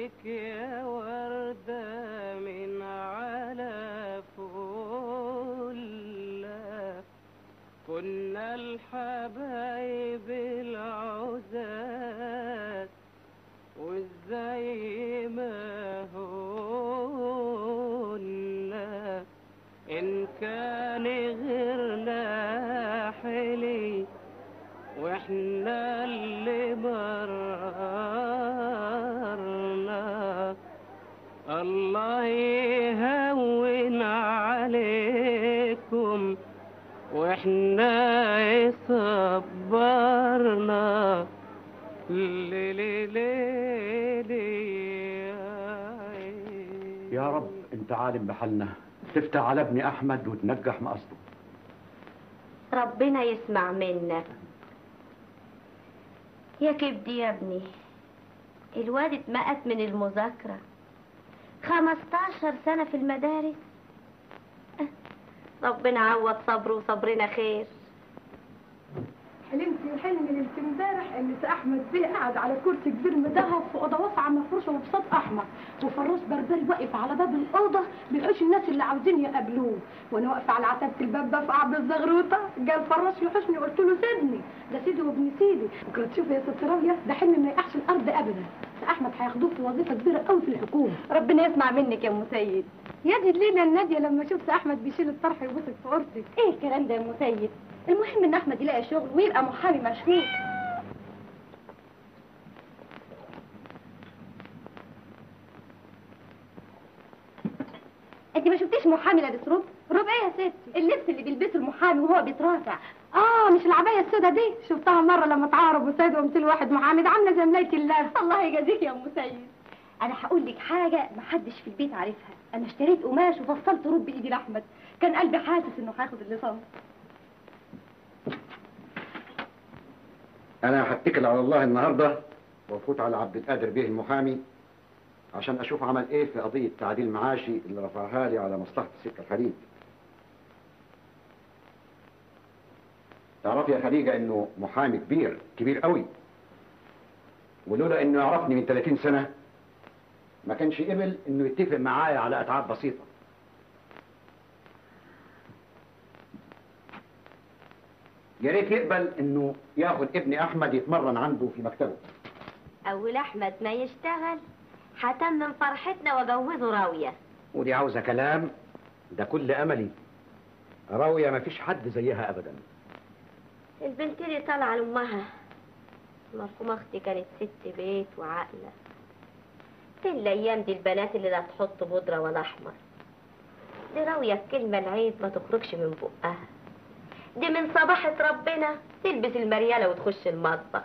لك يا وردة من على فلة كنا الحبايب العزاز وازاي ما هنا ان كان غيرنا حلي واحنا اللي مررنا الله يهون عليكم واحنا يصبرنا لي لي لي لي يا رب انت عالم بحالنا تفتح على ابني احمد وتنجح مقصده ربنا يسمع منك يا كبدي يا ابني الواد اتمقت من المذاكرة خمستاشر سنة في المدارس أه، ربنا عوض صبره وصبرنا خير حلمت حلم ليله امبارح ان سي احمد بيه قاعد على كرسي كبير مذهب في اوضه واسعه مفروشه وبساط احمر وفراش بربري واقف على باب الاوضه بيحوش الناس اللي عاوزين يقابلوه وانا واقفه على عتبه الباب بفقع بالزغروطه جه الفراش يحوشني قلت له سيبني ده سيدي وابن سيدي بكره تشوف يا ست راويه ده حلم ما يقعش الارض ابدا سي احمد هياخدوه في وظيفه كبيره قوي في الحكومه ربنا يسمع منك يا ام سيد يا دي الليله الناديه لما شفت سي احمد بيشيل الطرح ويبصك في قرصك ايه الكلام ده يا ام سيد المهم ان احمد يلاقي شغل ويبقى محامي مشهور انت ما شفتيش محامي لابس رب ربع ايه يا ستي اللبس اللي بيلبسه المحامي وهو بيترافع اه مش العبايه السوداء دي شفتها مره لما اتعارض وسيد وقمت له واحد محامد عامله زي ملايه الله الله يجازيك يا ام سيد انا هقول لك حاجه ما حدش في البيت عارفها انا اشتريت قماش وفصلت رب بايدي لاحمد كان قلبي حاسس انه هياخد الليسانس انا هتكل على الله النهارده وافوت على عبد القادر بيه المحامي عشان اشوف عمل ايه في قضيه تعديل معاشي اللي رفعها لي على مصلحه السكه الحديد تعرفي يا خديجه انه محامي كبير كبير قوي ولولا انه يعرفني من 30 سنه ما كانش قبل انه يتفق معايا على اتعاب بسيطه يا ريت يقبل انه ياخد ابني احمد يتمرن عنده في مكتبه اول احمد ما يشتغل هتمم فرحتنا واجوزه راويه ودي عاوزه كلام ده كل املي راويه ما فيش حد زيها ابدا البنت دي طالعه لامها مرحومه اختي كانت ست بيت وعاقله فين الايام دي البنات اللي لا تحط بودره ولا احمر دي راويه الكلمه العيب ما تخرجش من بقها دي من صباحة ربنا تلبس المريالة وتخش المطبخ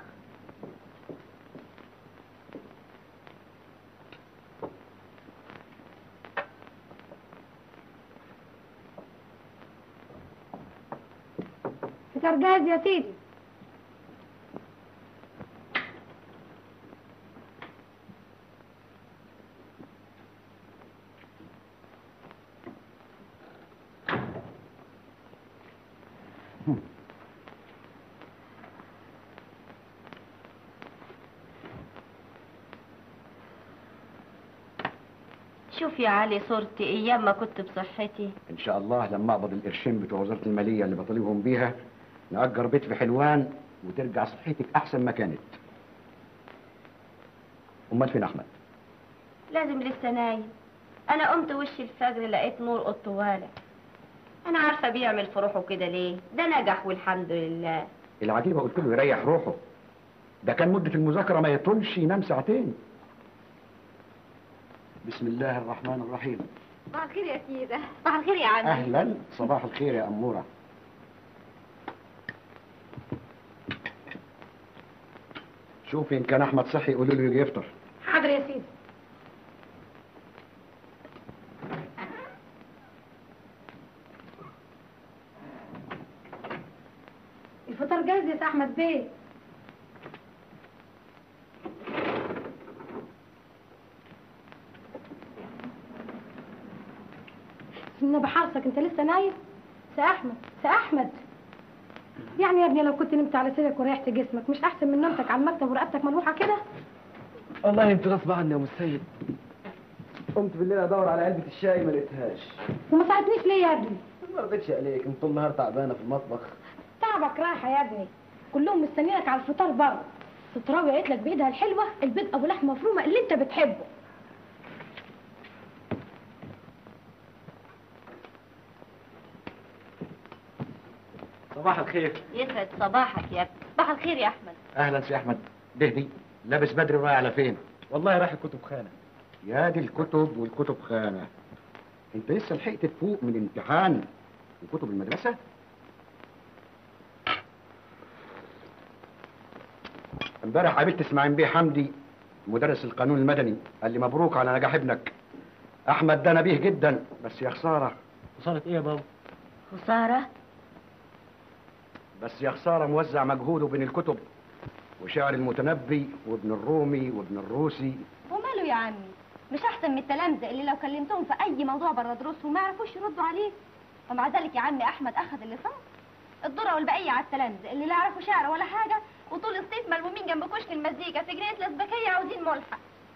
فطار جاهز يا سيدي شوف يا علي صورتي ايام ما كنت بصحتي ان شاء الله لما اقبض القرشين بتوع وزاره الماليه اللي بطالبهم بيها نأجر بيت في حلوان وترجع صحتك احسن ما كانت امال فين احمد لازم لسه نايم انا قمت وش الفجر لقيت نور اوضته والع انا عارفه بيعمل في روحه كده ليه ده نجح والحمد لله العجيبه قلت له يريح روحه ده كان مده المذاكره ما يطولش ينام ساعتين بسم الله الرحمن الرحيم صباح الخير يا سيدة صباح الخير يا عمي اهلا صباح الخير يا اموره شوفي ان كان احمد صحي قولوا له يجي يفطر حاضر يا سيدي الفطار جاهز يا سي احمد بيه انا بحرصك انت لسه نايم سي احمد سي احمد يعني يا ابني لو كنت نمت على سريرك وريحت جسمك مش احسن من نومتك على المكتب ورقبتك ملوحه كده والله يمكن غصب عني يا ام السيد قمت بالليل ادور على علبه الشاي ما لقيتهاش وما ساعدتنيش ليه يا ابني ما رضيتش عليك انت طول النهار تعبانه في المطبخ تعبك راحه يا ابني كلهم مستنيينك على الفطار بره ستراوي قالت لك بايدها الحلوه البيض ابو لحمه مفرومه اللي انت بتحبه صباح الخير يسعد صباحك يا ابني صباح الخير يا احمد اهلا سي احمد دهدي لابس بدري ورايح على فين والله رايح الكتب خانه يا دي الكتب والكتب خانه انت لسه لحقت تفوق من امتحان وكتب المدرسه امبارح قابلت اسماعيل بيه حمدي مدرس القانون المدني قال لي مبروك على نجاح ابنك احمد ده نبيه جدا بس يا خساره وصلت ايه يا بابا خساره بس يا خساره موزع مجهوده بين الكتب وشعر المتنبي وابن الرومي وابن الروسي وماله يا عمي مش احسن من التلامذه اللي لو كلمتهم في اي موضوع بره دروسهم ما يعرفوش يردوا عليه ومع ذلك يا عمي احمد اخذ الليسانس الذره والبقيه على التلامذه اللي لا يعرفوا شعر ولا حاجه وطول الصيف ملمومين جنب كشك المزيكا في جنينه الازبكيه عاوزين ملحق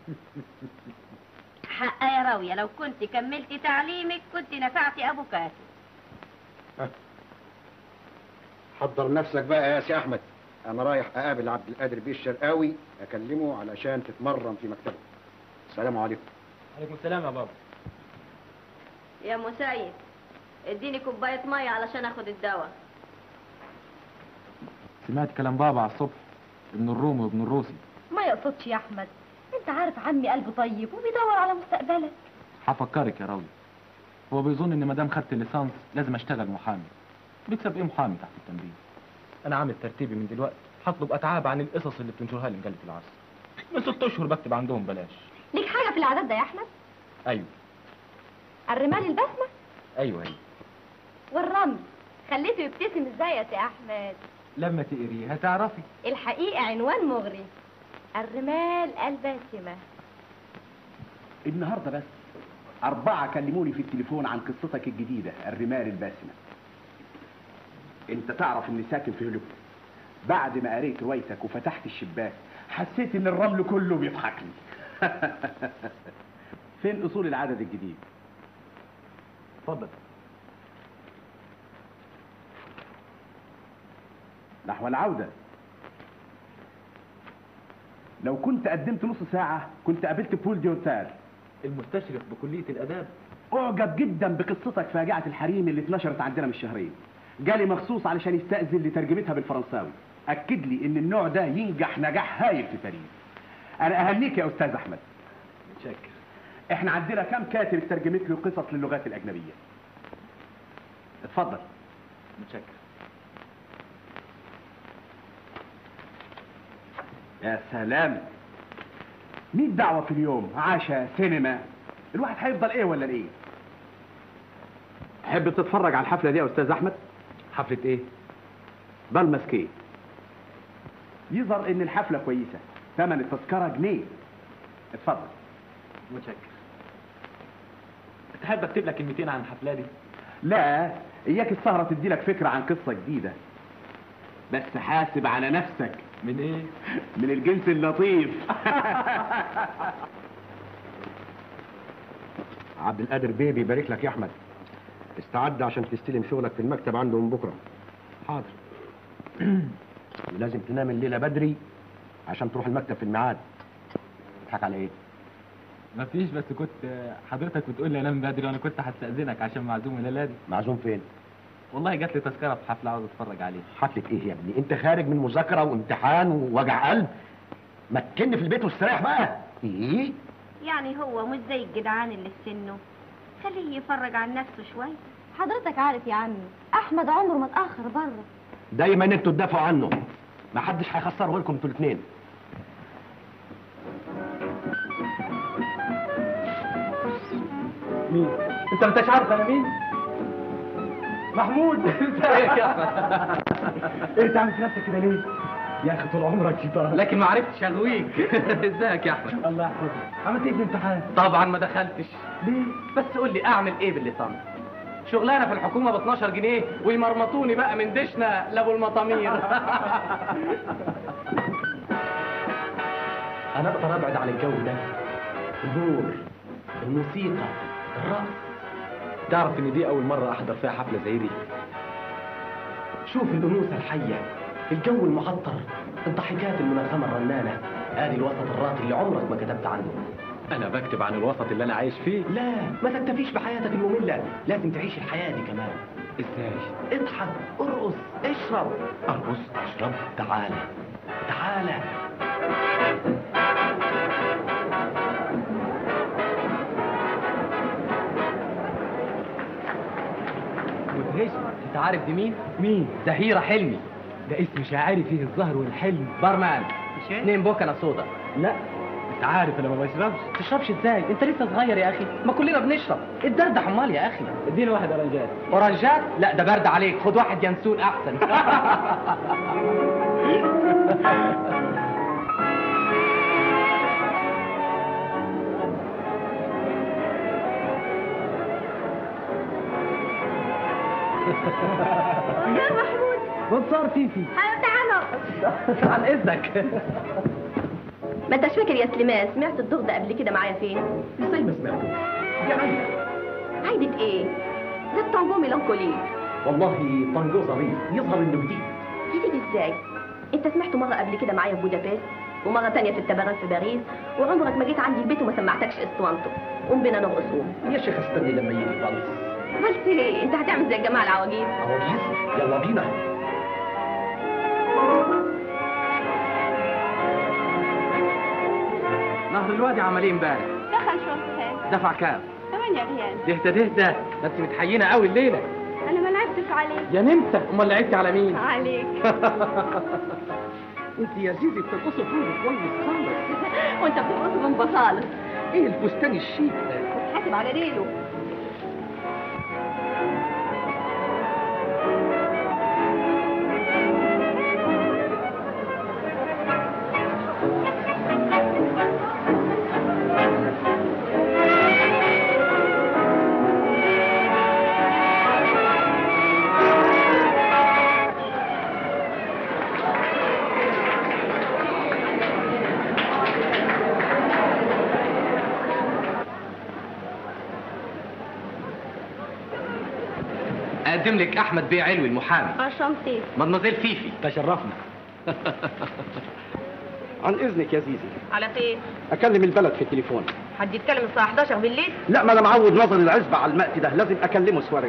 حق يا راويه لو كنت كملتي تعليمك كنت نفعتي ابو كاتب حضر نفسك بقى يا سي احمد انا رايح اقابل عبد القادر بيه الشرقاوي اكلمه علشان تتمرن في مكتبه السلام عليكم عليكم السلام يا بابا يا مسيد اديني كوبايه ميه علشان اخد الدواء سمعت كلام بابا على الصبح ابن الرومي وابن الروسي ما يقصدش يا احمد انت عارف عمي قلبه طيب وبيدور على مستقبلك هفكرك يا راوي هو بيظن ان ما دام خدت الليسانس لازم اشتغل محامي بيكسب ايه محامي تحت التنبيه انا عامل ترتيبي من دلوقتي هطلب اتعاب عن القصص اللي بتنشرها لي مجله العصر من ست اشهر بكتب عندهم بلاش ليك حاجه في العدد ده يا احمد ايوه الرمال البسمه ايوه ايوه والرمل خليته يبتسم ازاي يا سي احمد لما تقريه هتعرفي الحقيقه عنوان مغري الرمال الباسمه النهارده بس أربعة كلموني في التليفون عن قصتك الجديدة الرمال الباسمة. أنت تعرف إني ساكن في هوليوود. بعد ما قريت روايتك وفتحت الشباك حسيت إن الرمل كله بيضحك لي. فين أصول العدد الجديد؟ اتفضل. نحو العودة. لو كنت قدمت نص ساعة كنت قابلت بول ديوتار المستشرف بكليه الاداب أعجب جدا بقصتك فاجعة الحريم اللي اتنشرت عندنا من شهرين جالي مخصوص علشان يستأذن لترجمتها بالفرنساوي أكد لي إن النوع ده ينجح نجاح هايل في باريس أنا أهنيك يا أستاذ أحمد متشكر إحنا عندنا كام كاتب اترجمت له قصص للغات الأجنبية اتفضل متشكر يا سلام 100 دعوة في اليوم عشاء سينما الواحد هيفضل ايه ولا ايه تحب تتفرج على الحفلة دي يا استاذ احمد حفله ايه بالمسكيه يظهر ان الحفلة كويسة ثمن التذكرة جنيه اتفضل متشكر تحب اكتب لك كلمتين عن الحفله دي لا اياك السهرة تدي لك فكرة عن قصة جديدة بس حاسب على نفسك من ايه من الجنس اللطيف عبد القادر بيه بيبارك لك يا احمد استعد عشان تستلم شغلك في المكتب عنده من بكره حاضر ولازم تنام الليله بدري عشان تروح المكتب في الميعاد تضحك على ايه مفيش بس كنت حضرتك بتقول لي انام بدري وانا كنت هستاذنك عشان معزوم الليله دي معزوم فين والله جات لي تذكره في حفله عاوز اتفرج عليها حفله ايه يا ابني انت خارج من مذاكره وامتحان ووجع قلب ما تكن في البيت واستريح بقى ايه يعني هو مش زي الجدعان اللي في سنه خليه يفرج عن نفسه شويه حضرتك عارف يا عمي احمد عمره ما اتاخر بره دايما انتوا تدافعوا عنه ما حدش هيخسره لكم انتوا الاثنين مين انت ما انتش عارف انا مين محمود ازيك يا احمد ايه تعمل في نفسك كده ليه يا اخي طول عمرك شيطان لكن ما عرفتش اغويك ازيك يا احمد الله يحفظك عملت ايه في الامتحان طبعا ما دخلتش ليه بس قول لي اعمل ايه باللسان شغلانه في الحكومه ب 12 جنيه ويمرمطوني بقى من دشنا لابو المطامير انا اقدر ابعد عن الجو ده النور الموسيقى الرقص تعرف ان دي اول مرة احضر فيها حفلة زي دي شوف الانوثة الحية الجو المعطر الضحكات المنغمة الرنانة ادي الوسط الراقي اللي عمرك ما كتبت عنه انا بكتب عن الوسط اللي انا عايش فيه لا ما تكتفيش بحياتك المملة لازم تعيش الحياة دي كمان ازاي اضحك ارقص اشرب ارقص اشرب تعالى تعالى مدهش انت عارف دي مين؟ مين؟ زهيرة حلمي ده اسم شاعري فيه الزهر والحلم بارمان اتنين بوكنا صودا لا انت عارف انا ما بشربش تشربش ازاي انت لسه صغير يا اخي ما كلنا بنشرب الدردح امال يا اخي اديني واحد اورنجات اورنجات لا ده برد عليك خد واحد ينسون احسن يا محمود بنصار فيفي ايوه تعالوا عن اذنك ما انتش فاكر يا سليمان سمعت الدور ده قبل كده معايا فين ازاي ما سمعتوش دي عايزة عايدة ايه ده التانجو ميلانكولي والله طنجو ظريف يظهر انه جديد جديد ازاي انت سمعته مرة قبل كده معايا في بودابست ومرة تانية في التبران في باريس وعمرك ما جيت عندي البيت وما سمعتكش اسطوانته قوم بينا نرقص قوم يا شيخ استني لما يجي البلس بس ايه انت هتعمل زي الجماعة العواجيز عواجيز يلا بينا نهر الوادي عمليه امبارح دخل شرطتين دفع كام؟ 8 ريال دهدى دهدى ده انت متحينه قوي الليله انا ما لعبتش عليك يا نمسى امال لعبتي على مين؟ عليك انت يا زيزي بترقصي فوق كويس خالص وانت بترقص من بصالة ايه الفستان الشيك ده؟ حاسب على ليله اقدم لك احمد بيه علوي المحامي عشانتي مدمزيل فيفي تشرفنا عن اذنك يا زيزي على فين اكلم البلد في التليفون حد يتكلم الساعة 11 بالليل لا ما انا معود نظري العزبة على المأتي ده لازم اكلمه سواري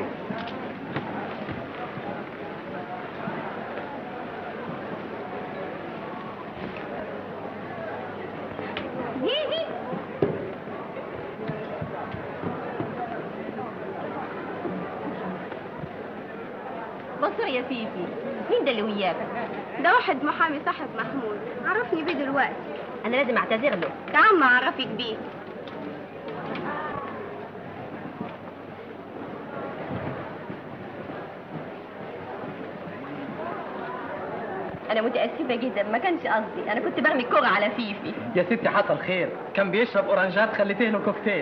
زيزي بصر يا فيفي مين ده اللي وياك ده واحد محامي صاحب محمود عرفني بيه دلوقتي انا لازم اعتذر له تعال ما اعرفك بيه انا متاسفه جدا ما كانش قصدي انا كنت برمي الكرة على فيفي يا ستي حصل خير كان بيشرب اورنجات خليته له كوكتيل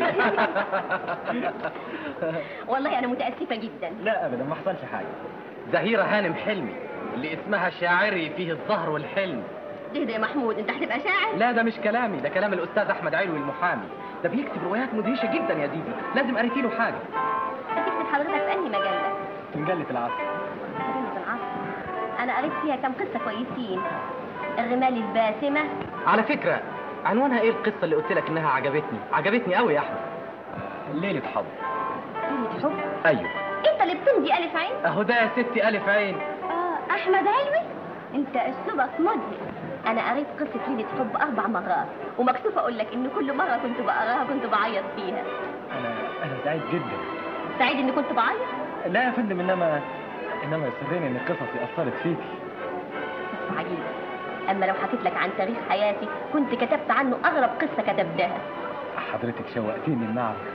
والله انا متاسفه جدا لا ابدا ما حصلش حاجه زهيره هانم حلمي اللي اسمها شاعري فيه الزهر والحلم تهدى يا محمود انت هتبقى شاعر لا ده مش كلامي ده كلام الاستاذ احمد علوي المحامي ده بيكتب روايات مدهشه جدا يا ديدي لازم قريتي له حاجه هتكتب حضرتك في انهي مجله في مجله العصر مجله العصر انا قريت فيها كام قصه كويسين الرمال الباسمه على فكره عنوانها ايه القصه اللي قلت لك انها عجبتني عجبتني قوي يا احمد ليله حب ليله حب ايوه انت اللي بتمضي الف عين اهو ده يا ستي الف عين اه احمد علوي انت اسلوبك مدهش انا قريت قصه ليله حب اربع مرات ومكسوفه اقول لك ان كل مره كنت بقراها كنت بعيط فيها انا انا سعيد جدا سعيد اني كنت بعيط لا يا فندم انما انما يسرني ان قصصي اثرت فيكي قصه عجيبه اما لو حكيت لك عن تاريخ حياتي كنت كتبت عنه اغرب قصه كتبتها حضرتك شوقتيني ان اعرف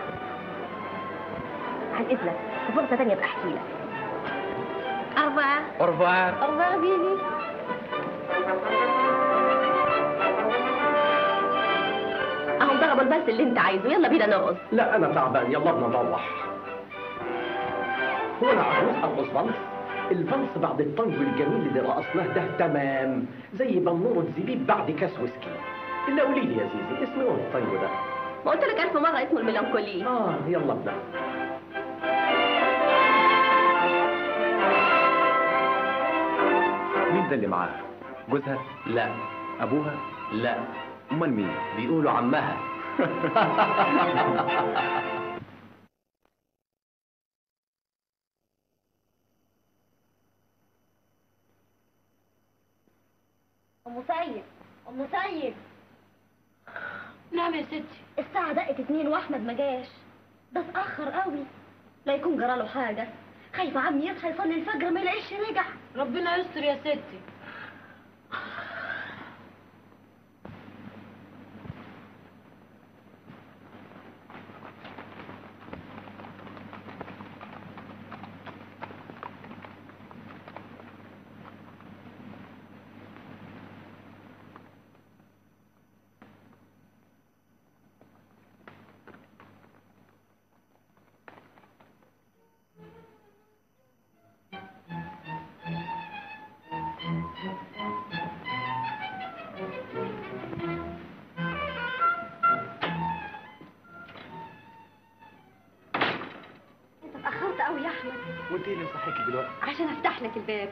عن اذنك في فرصه تانية ابقى احكي لك اربعه اورفوار اربعه بيبي اهم ضربوا البلس اللي انت عايزه يلا بينا نرقص لا انا تعبان يلا بدنا نروح هو انا عاوز ارقص فالس الفالس بعد الطنج الجميل اللي رقصناه ده تمام زي بنورة زبيب بعد كاس ويسكي الا قولي لي يا زيزي اسمه ايه الطيب ده ما قلت لك ألف مرة اسمه الميلانكولي اه يلا ابدا مين ده اللي معاها جوزها لا ابوها لا امال مين بيقولوا عمها أم سيد أم سيد نعم يا ستي الساعة دقت اتنين وأحمد ما جاش ده اتأخر قوي لا يكون جراله حاجة خايفة عمي يصحى يصلي الفجر ما يلاقيش رجع ربنا يستر يا ستي أنت اتأخرت قوي يا أحمد وانت ايه اللي مصحيكي دلوقتي عشان أفتح لك الباب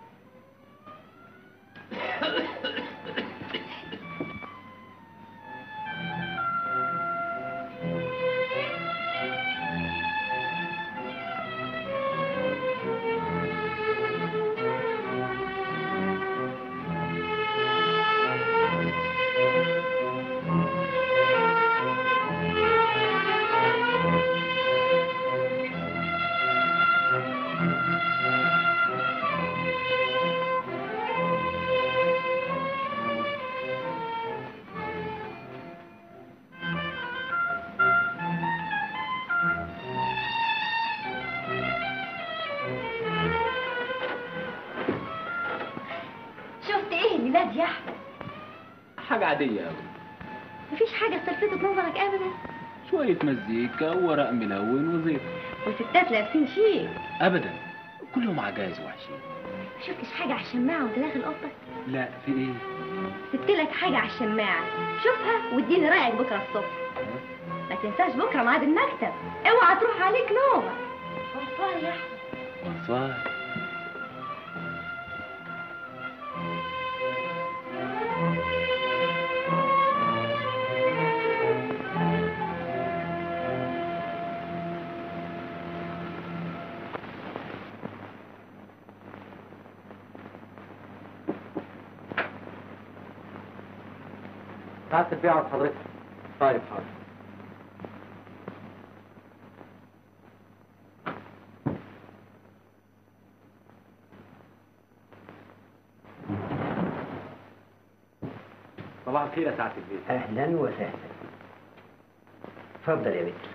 شفت إيه الميلاد يا أحمد حاجة عادية أوي مفيش حاجة استلفتت نظرك أبدا شوية مزيكا وورق ملون وزيت والستات لابسين شيك أبدا كلهم عجايز وحشين شفتش حاجة على الشماعة وانت داخل أوضتك لا في إيه؟ سبت لك حاجة على الشماعة شوفها واديني رأيك بكرة الصبح ما تنساش بكرة ميعاد المكتب اوعى تروح عليك نومة بونسوار يا أحمد بونسوار ساعة البيعة حضرتك طيب حاضر صباح الخير يا ساعة البيت اهلا وسهلا اتفضل يا بنت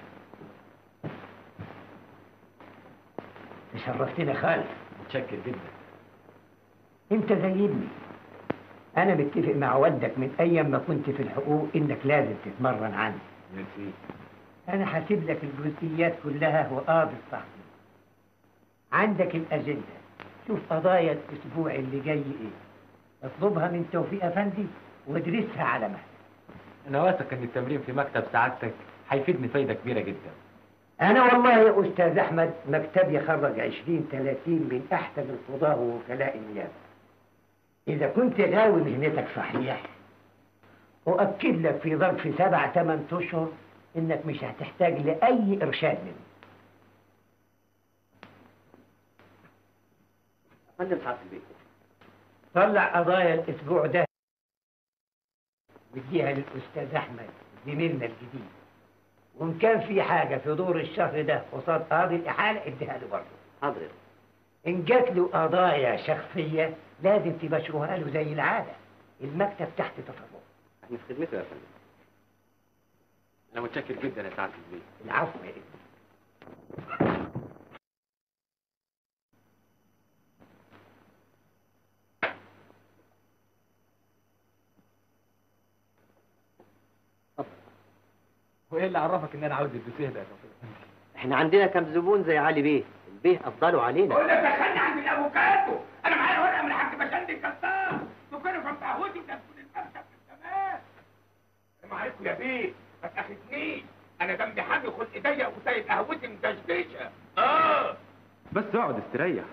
شرفتنا خالص متشكر جدا انت زي ابني انا متفق مع والدك من ايام ما كنت في الحقوق انك لازم تتمرن عندي ميرسي انا حاسب لك الجزئيات كلها وقاضي الصحفي عندك الاجنده شوف قضايا الاسبوع اللي جاي ايه اطلبها من توفيق افندي وادرسها على مهلك أنا واثق إن التمرين في مكتب سعادتك هيفيدني فايدة كبيرة جدا انا والله يا استاذ احمد مكتبي خرج 20 30 من احسن القضاه ووكلاء النيابه اذا كنت غاوي مهنتك صحيح اؤكد لك في ظرف سبع ثمان اشهر انك مش هتحتاج لاي ارشاد مني فندم ساعة البيت طلع قضايا الاسبوع ده واديها للاستاذ احمد زميلنا الجديد وان كان في حاجه في دور الشهر ده قصاد قاضي الاحاله اديها له برضه حاضر ان جات له قضايا شخصيه لازم تبشروها له زي العاده المكتب تحت تصرفه احنا في خدمته يا فندم انا متشكر جدا يا سعادة البيت العفو يا ابني وإيه اللي عرفك إن أنا عاوز الدوسيه ده يا توفيق؟ احنا عندنا كم زبون زي علي بيه البيه افضلوا علينا ولا دخلني عند الافوكاتو انا معايا ورقه من الحاج بشندي الجزار دكانه كان قهوتي وده تكون المكتب من زمان بس اقعد استريح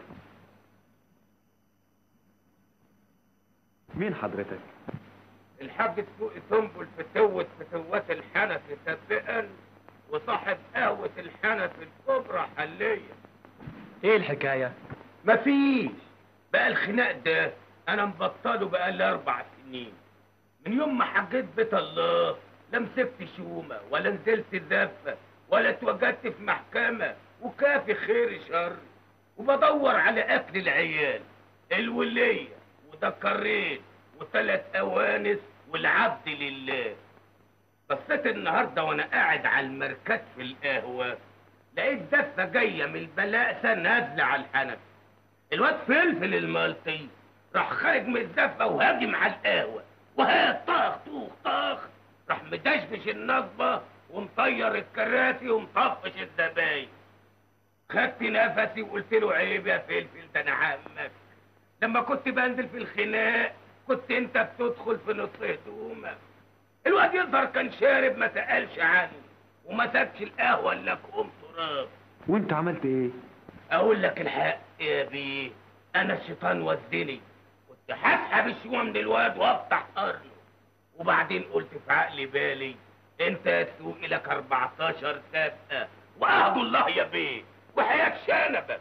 مين حضرتك الحاج سوق سنبل فتوة فتوات الحنفي سابقا وصاحب قهوة الحنفي الكبرى حلية ايه الحكايه مفيش بقى الخناق ده انا مبطله بقى لي اربع سنين من يوم ما حجيت بيت الله لا مسكت شومه ولا نزلت زفه ولا اتوجدت في محكمه وكافي خير شر وبدور على اكل العيال الوليه ودكرين وثلاث اوانس والعبد لله بصيت النهارده وانا قاعد على المركز في القهوه لقيت دفه جايه من البلاسه نازله على الحنفي الواد فلفل المالطي راح خارج من الزفه وهاجم على القهوه وها طخ طوخ طخ راح مدشمش النصبه ومطير الكراسي ومطفش الزباين خدت نفسي وقلت له عيب يا فلفل ده انا عمك لما كنت بنزل في الخناق كنت انت بتدخل في نص هدومك الواد يظهر كان شارب ما سالش عني وما سابش القهوه الا كوم تراب وانت عملت ايه اقول لك الحق يا بيه انا الشيطان وزني كنت هسحب الشومه من الواد وافتح قرنه وبعدين قلت في عقلي بالي انت يا تسوقي لك 14 سابقه وعهد الله يا بيه وحياة شنبك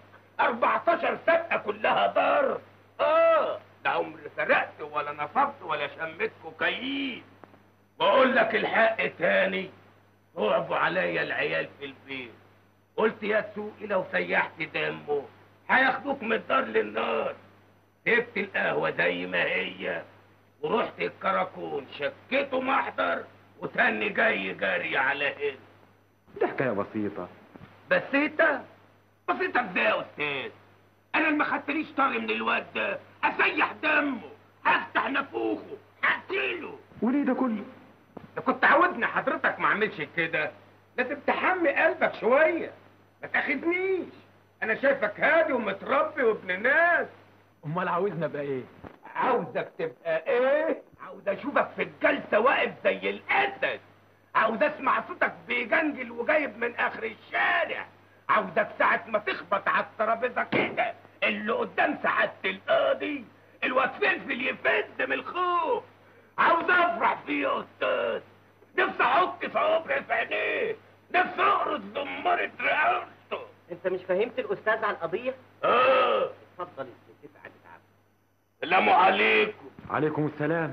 14 سابقه كلها ضرب اه لا عمري سرقت ولا نصبت ولا شميت كوكايين بقول لك الحق تاني صعبوا عليا العيال في البيت قلت يا سوقي لو سيحت دمه هياخدوك من الدار للنار سبت القهوة زي ما هي ورحت الكراكون شكيته محضر وتاني جاي جري على هنا دي حكايه بسيطه بسيطة بسيطة ازاي يا استاذ انا اللي ما خدتليش طاري من الواد ده اسيح دمه هفتح نافوخه هقتله وليه ده كله لو كنت عاوزني حضرتك ما اعملش كده لازم تحمي قلبك شويه ما تاخدنيش انا شايفك هادي ومتربي وابن ناس امال عاوزنا ابقى ايه عاوزك تبقى ايه عاوز اشوفك في الجلسه واقف زي الاسد عاوز اسمع صوتك بيجنجل وجايب من اخر الشارع عاوزك ساعة ما تخبط على الترابيزه كده اللي قدام سعادة القاضي الواد فلفل يفز من الخوف عاوز افرح فيه يا استاذ نفسي احط صوابعي في عينيه نفسي اقرص زمارة رقبته انت مش فهمت الاستاذ على القضيه اه اتفضل تسعد تعب السلام عليكم عليكم السلام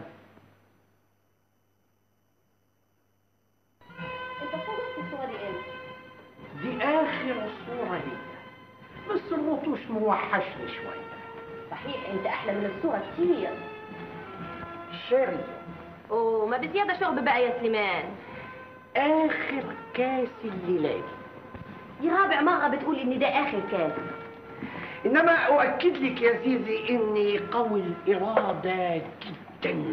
انت صورت صوري امتى دي آخر صورة ليا بس الرطوش موحشني شوية صحيح انت احلى من الصورة كتير شيري اوه ما بزيادة شرب بقى يا سليمان آخر كاس الليلة دي دي رابع مرة بتقول ان ده اخر كاس إنما أؤكد لك يا زيزي إني قوي الإرادة جدا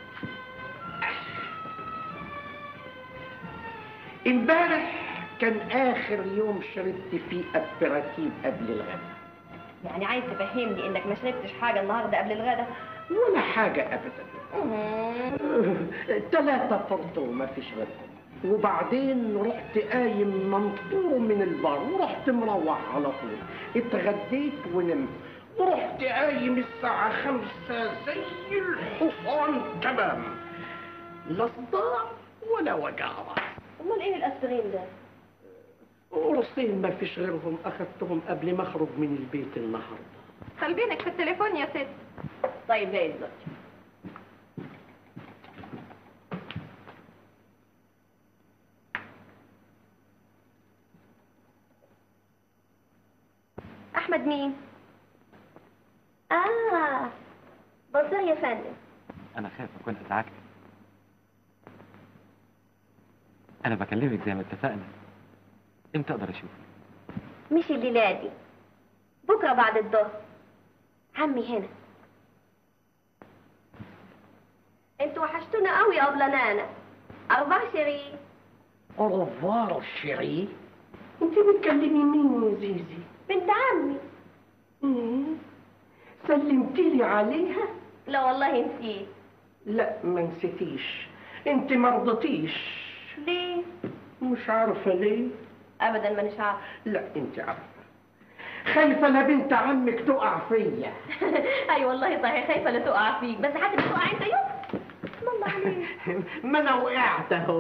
امبارح كان آخر يوم شربت فيه أبراتيف قبل الغداء يعني عايز تفهمني انك ما شربتش حاجة النهاردة قبل الغدا ولا حاجة أبدا ثلاثة فرطة ما فيش غيرهم وبعدين رحت قايم منطور من البار ورحت مروح على طول اتغديت ونمت ورحت قايم الساعة خمسة زي الحصان تمام لا صداع ولا وجع راس امال ايه الاسبرين ده قرصين ما فيش غيرهم أخذتهم قبل ما أخرج من البيت النهاردة خلبينك في التليفون يا ست طيب جاي دلوقتي احمد مين اه بصير يا فندم انا خايف اكون ازعجتك انا بكلمك زي ما اتفقنا امتى اقدر اشوفك مش الليلة دي بكرة بعد الظهر عمي هنا انتوا وحشتونا قوي يا ابله نانا اربع شريك أوروفوار شيري أنت بتكلمي مين يا زيزي؟ بنت عمي مم. سلمتي لي عليها؟ لا والله نسيت لا ما نسيتيش انت ما رضتيش ليه مش عارفه ليه ابدا مانيش عارفه لا انت عارفه خايفة لا بنت عمك تقع فيا اي والله صحيح خايفه لا تقع فيك بس حتى تقع انت يوم اسم الله عليك ما انا وقعت اهو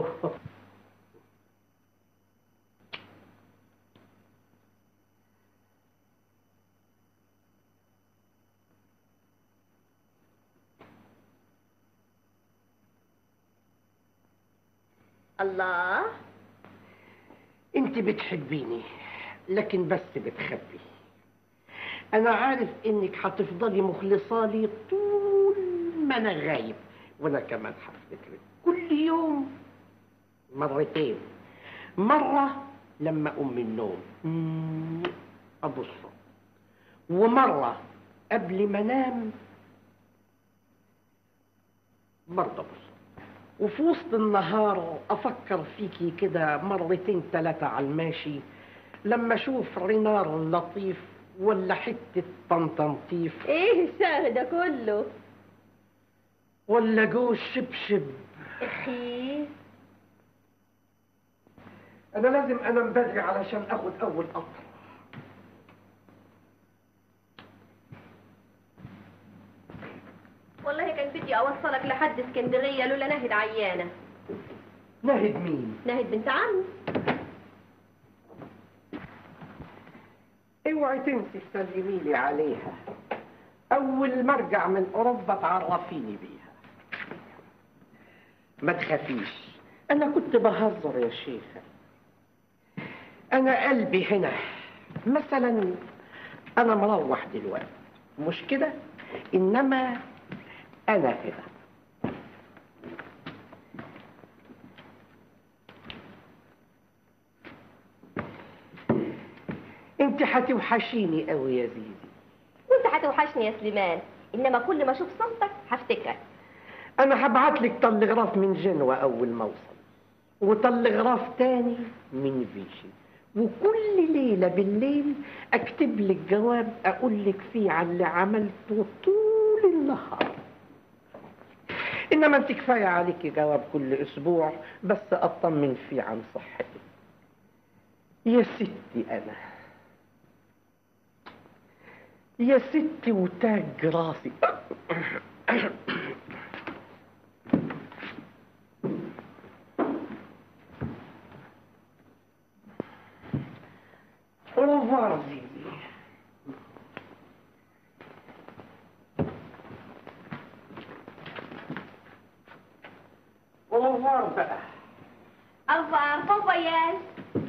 الله انت بتحبيني لكن بس بتخبي انا عارف انك هتفضلي مخلصة لي طول ما انا غايب وانا كمان هفتكرك كل يوم مرتين مرة لما اقوم من النوم مم، ابص ومرة قبل ما انام برضه ابص وفي وسط النهار افكر فيكي كده مرتين ثلاثة على الماشي لما اشوف رينار لطيف ولا حتة طنطنطيف ايه الشهر ده كله ولا جوز شبشب اخي انا لازم انام بدري علشان اخد اول قطر والله كان بدي اوصلك لحد اسكندريه لولا نهد عيانه نهد مين نهد بنت عمي اوعي تنسي تسلمي لي عليها اول ما ارجع من اوروبا تعرفيني بيها ما تخافيش انا كنت بهزر يا شيخة انا قلبي هنا مثلا انا مروح دلوقتي مش كده انما انا هنا انت هتوحشيني قوي يا زيزي وانت هتوحشني يا سليمان انما كل ما اشوف صمتك هفتكرك انا هبعت لك تلغراف من جنوة اول ما اوصل وتلغراف تاني من فيشي وكل ليلة بالليل اكتب لك جواب اقول لك فيه على اللي عملته طول النهار انما انت كفاية عليك جواب كل اسبوع بس اطمن فيه عن صحتك يا ستي انا يا ستي وتاج راسي Au Zizi. Au revoir بقى ارفع bon voyage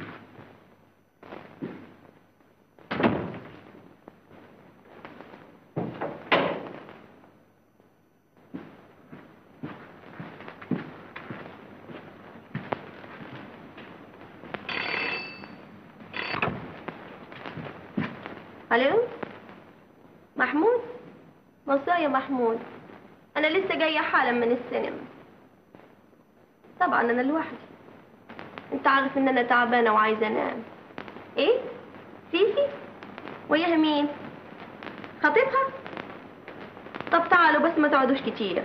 الو محمود مساء يا محمود انا لسه جايه حالا من السينما طبعا انا لوحدي انت عارف ان انا تعبانه وعايزه انام ايه سيسي وياها مين خطيبها طب تعالوا بس ما تقعدوش كتير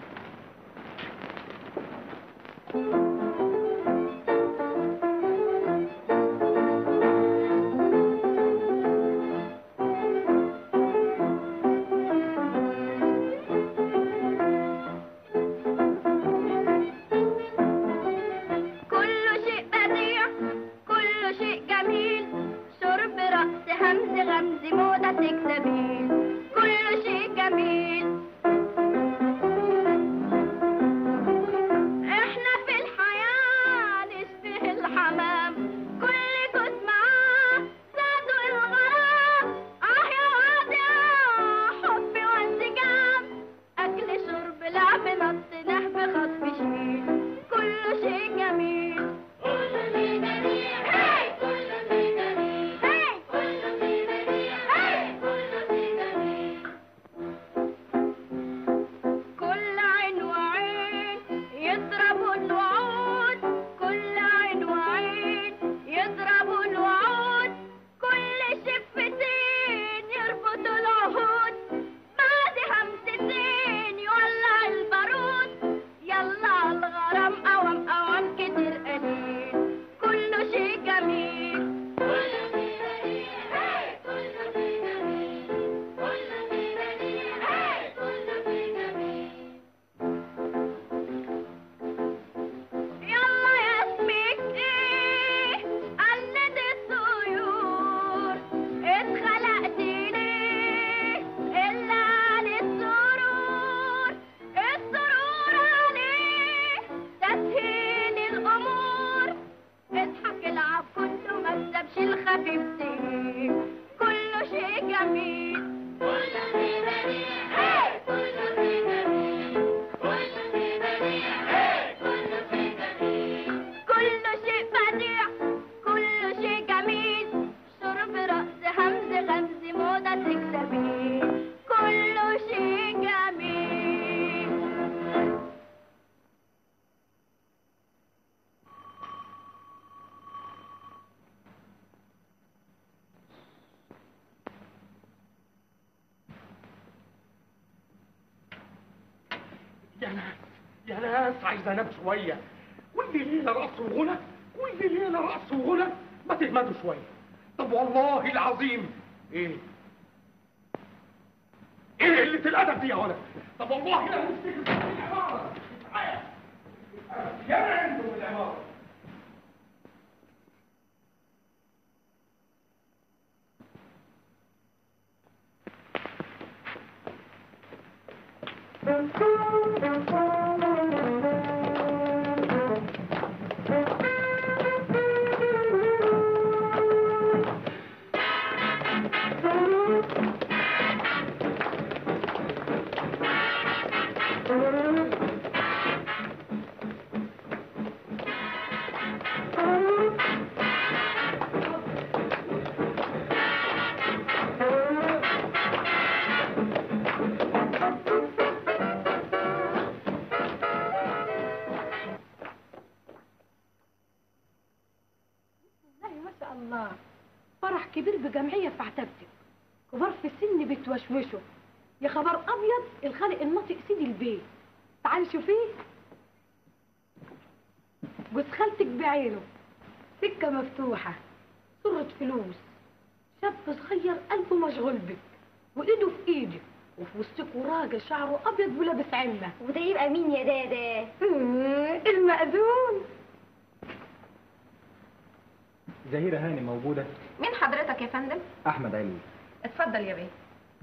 كل شيء بديع كل شيء جميل شرب رأس همز غمز موضة سكسبيل كل شيء جميل احنا في الحياة يا ناس يا ناس عايز انام شويه كل ليله رقص وغنى كل ليله رقص وغنى ما تهمدوا شويه طب والله العظيم ايه ايه قله الادب دي يا ولد طب والله لا نفتكر في العماره تعال. يا عندهم العماره والله ما شاء الله فرح كبير بجمعية في عتبتك كبار في السن بتوشوشوا يا خبر أبيض الخالق الناطق سيد البيت تعالي شوفيه جوز خالتك بعينه سكة مفتوحة صرة فلوس شاب صغير قلبه مشغول بك وإيده في إيدك وفي وسطكوا راجل شعره أبيض ولابس عمة وده يبقى مين يا دادا المأذون زهيرة هاني موجودة مين حضرتك يا فندم؟ أحمد علوي اتفضل يا بيه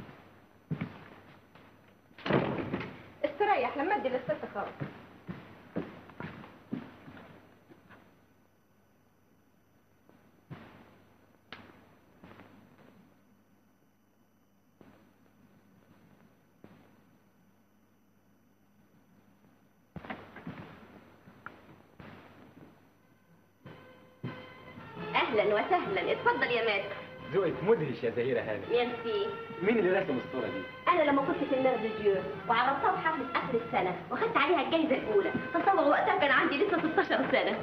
استريح لما ادي للست خالص اهلا وسهلا اتفضل يا مات ذوقك مدهش يا زهيرة هاني ميرسي مين اللي رسم الصورة دي؟ انا لما كنت في المير ديو وعرضتها في حفله اخر السنه واخدت عليها الجائزه الاولى تصور وقتها كان عندي لسه 16 سنه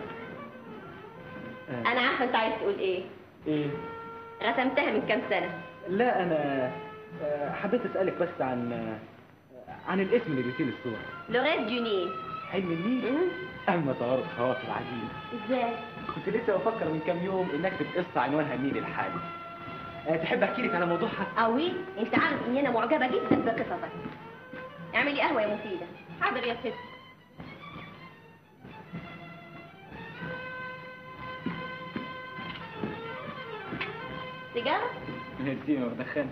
انا عارفه انت عايز تقول ايه إيه؟ رسمتها من كام سنه لا أنا آه، حبيت أسألك بس عن آه، عن الاسم اللي جبتيه للصورة لغايه جنين حلم النيل أما طورت خواطر عجيب ازاي كنت لسه بفكر من كام يوم إن أكتب قصة عنوانها النيل الحالي آه، تحب أحكي لك على موضوعها؟ قوي انت عارف ان انا معجبه جدا بقصصك اعملي قهوه يا مفيده حاضر يا ست سيجاره ميرسي ما بدخنش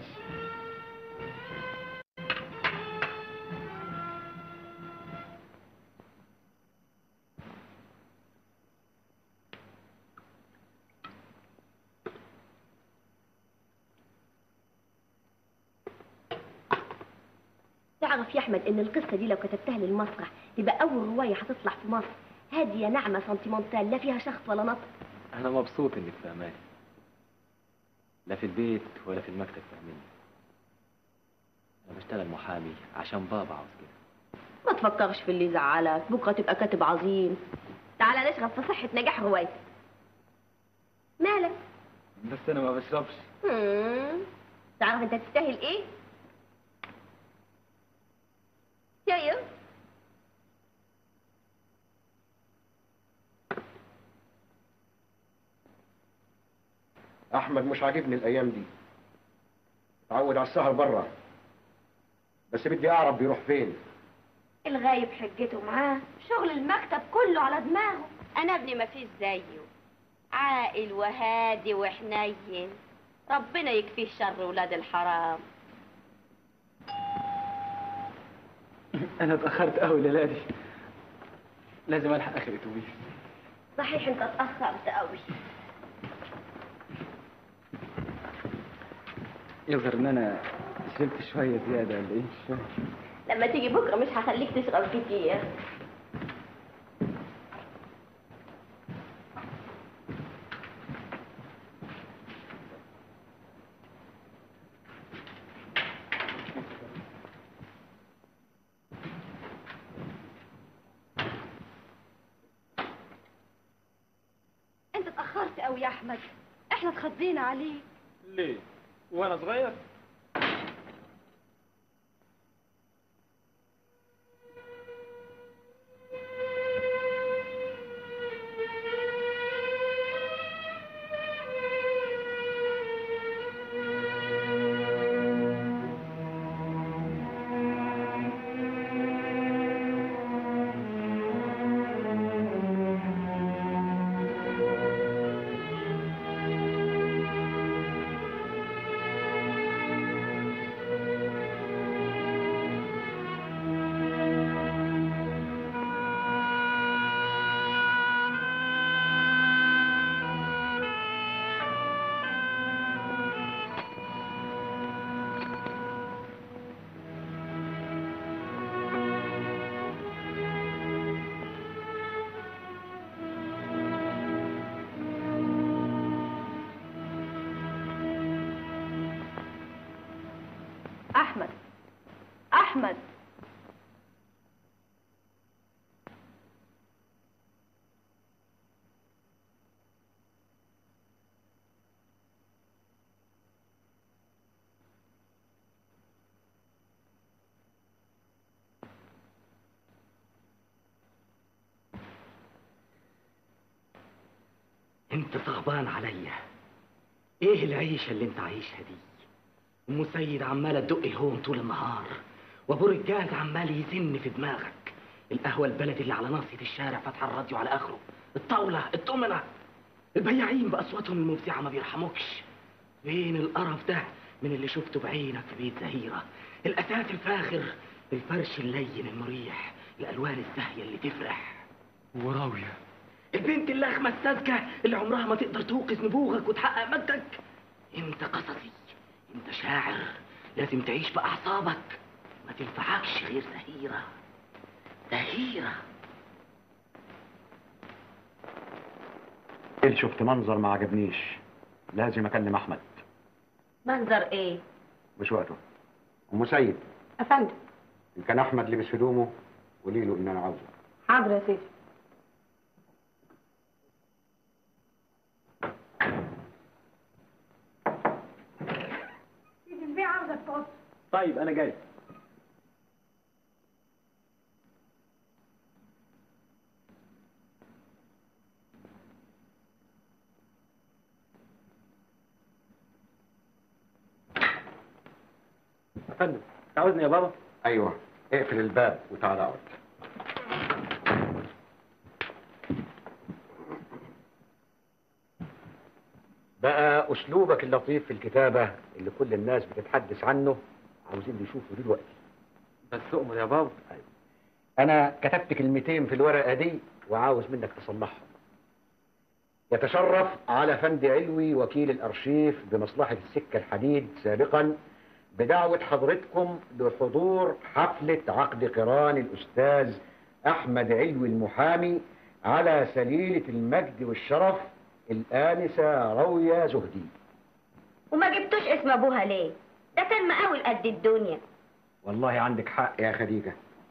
تعرف يا احمد ان القصه دي لو كتبتها للمسرح تبقى اول روايه هتطلع في مصر هاديه ناعمه سنتيمنتال لا فيها شخص ولا نطق أنا مبسوط إنك فاهماني لا في البيت ولا في المكتب فاهميني أنا بشتغل محامي عشان بابا عاوز كده ما تفكرش في اللي يزعلك بكره تبقى كاتب عظيم تعالى نشرب في صحه نجاح روايتك مالك بس أنا ما بشربش مم. تعرف انت تستاهل ايه شايف احمد مش عاجبني الايام دي اتعود على السهر بره بس بدي اعرف بيروح فين الغايب حجته معاه شغل المكتب كله على دماغه انا ابني ما فيش زيه عاقل وهادي وحنين ربنا يكفيه شر ولاد الحرام أنا اتأخرت أوي الليلة دي لازم ألحق آخر أتوبيس صحيح انت اتاخرت قوي يظهر إن أنا شربت شوية زيادة ولا إيه مش فاهم لما تيجي بكره مش هخليك تشرب كتير انت اتاخرت قوي يا احمد احنا اتخضينا عليك ليه؟ وأنا صغير؟ احمد احمد انت صغبان عليا ايه العيشه اللي انت عايشها دي ام سيد عماله تدق الهون طول النهار وابو رجال عمال يزن في دماغك القهوه البلدي اللي على ناصيه الشارع فاتحه الراديو على اخره الطاوله الطمنه البياعين باصواتهم المفزعه ما بيرحموكش فين القرف ده من اللي شفته بعينك في بيت زهيره الاساس الفاخر الفرش اللين المريح الالوان الزاهيه اللي تفرح وراوية البنت اللخمة الساذجة اللي عمرها ما تقدر توقظ نبوغك وتحقق مجدك انت قصصي انت شاعر لازم تعيش بأعصابك ما تنفعكش غير زهيرة زهيرة اللي شفت منظر ما عجبنيش لازم اكلم احمد منظر ايه مش وقته ام سيد افندم ان كان احمد لبس هدومه قولي له ان انا عاوزه حاضر يا سيدي سيدي البيع عاوزك تقص طيب انا جاي يا فندم عاوزني يا بابا ايوه اقفل الباب وتعالى اقعد بقى اسلوبك اللطيف في الكتابه اللي كل الناس بتتحدث عنه عاوزين يشوفوا دلوقتي بس اؤمر يا بابا انا كتبت كلمتين في الورقه دي وعاوز منك تصلحهم يتشرف على فندي علوي وكيل الارشيف بمصلحه السكه الحديد سابقا بدعوه حضرتكم لحضور حفله عقد قران الاستاذ احمد علوي المحامي على سليله المجد والشرف الانسه رويه زهدي وما جبتوش اسم ابوها ليه ده كان مقاول قد الدنيا والله عندك حق يا خديجه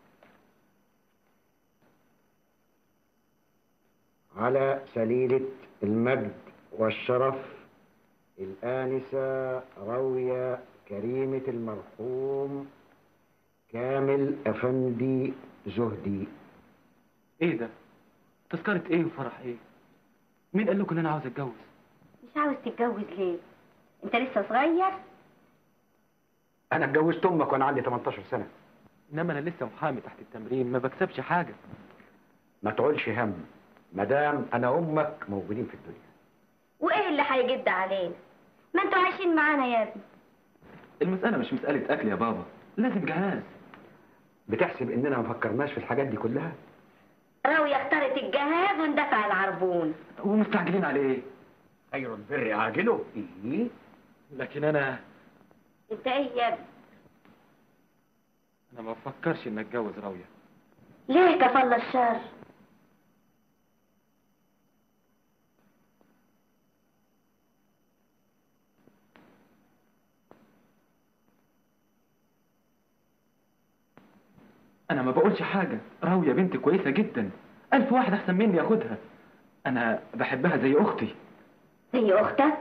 على سليلة المجد والشرف الآنسة راوية كريمة المرحوم كامل أفندي زهدي ايه ده تذكرة ايه وفرح ايه مين قال لكم ان انا عاوز اتجوز مش عاوز تتجوز ليه انت لسه صغير أنا اتجوزت أمك وأنا عندي 18 سنة انما انا لسه محامي تحت التمرين ما بكسبش حاجة ما تقولش هم مدام أنا أمك موجودين في الدنيا وايه اللي هيجد علينا ما انتوا عايشين معانا يا ابني المسألة مش مسألة اكل يا بابا لازم جهاز بتحسب إننا ما فكرناش في الحاجات دي كلها راوية اختارت الجهاز واندفع العربون ومستعجلين على ايه خير البر عاجله إيه لكن انا انت ايه يا ابني انا ما بفكرش ان اتجوز راوية ليه كفل الشر انا ما بقولش حاجة راوية بنت كويسة جدا الف واحد احسن مني ياخدها انا بحبها زي اختي زي اختك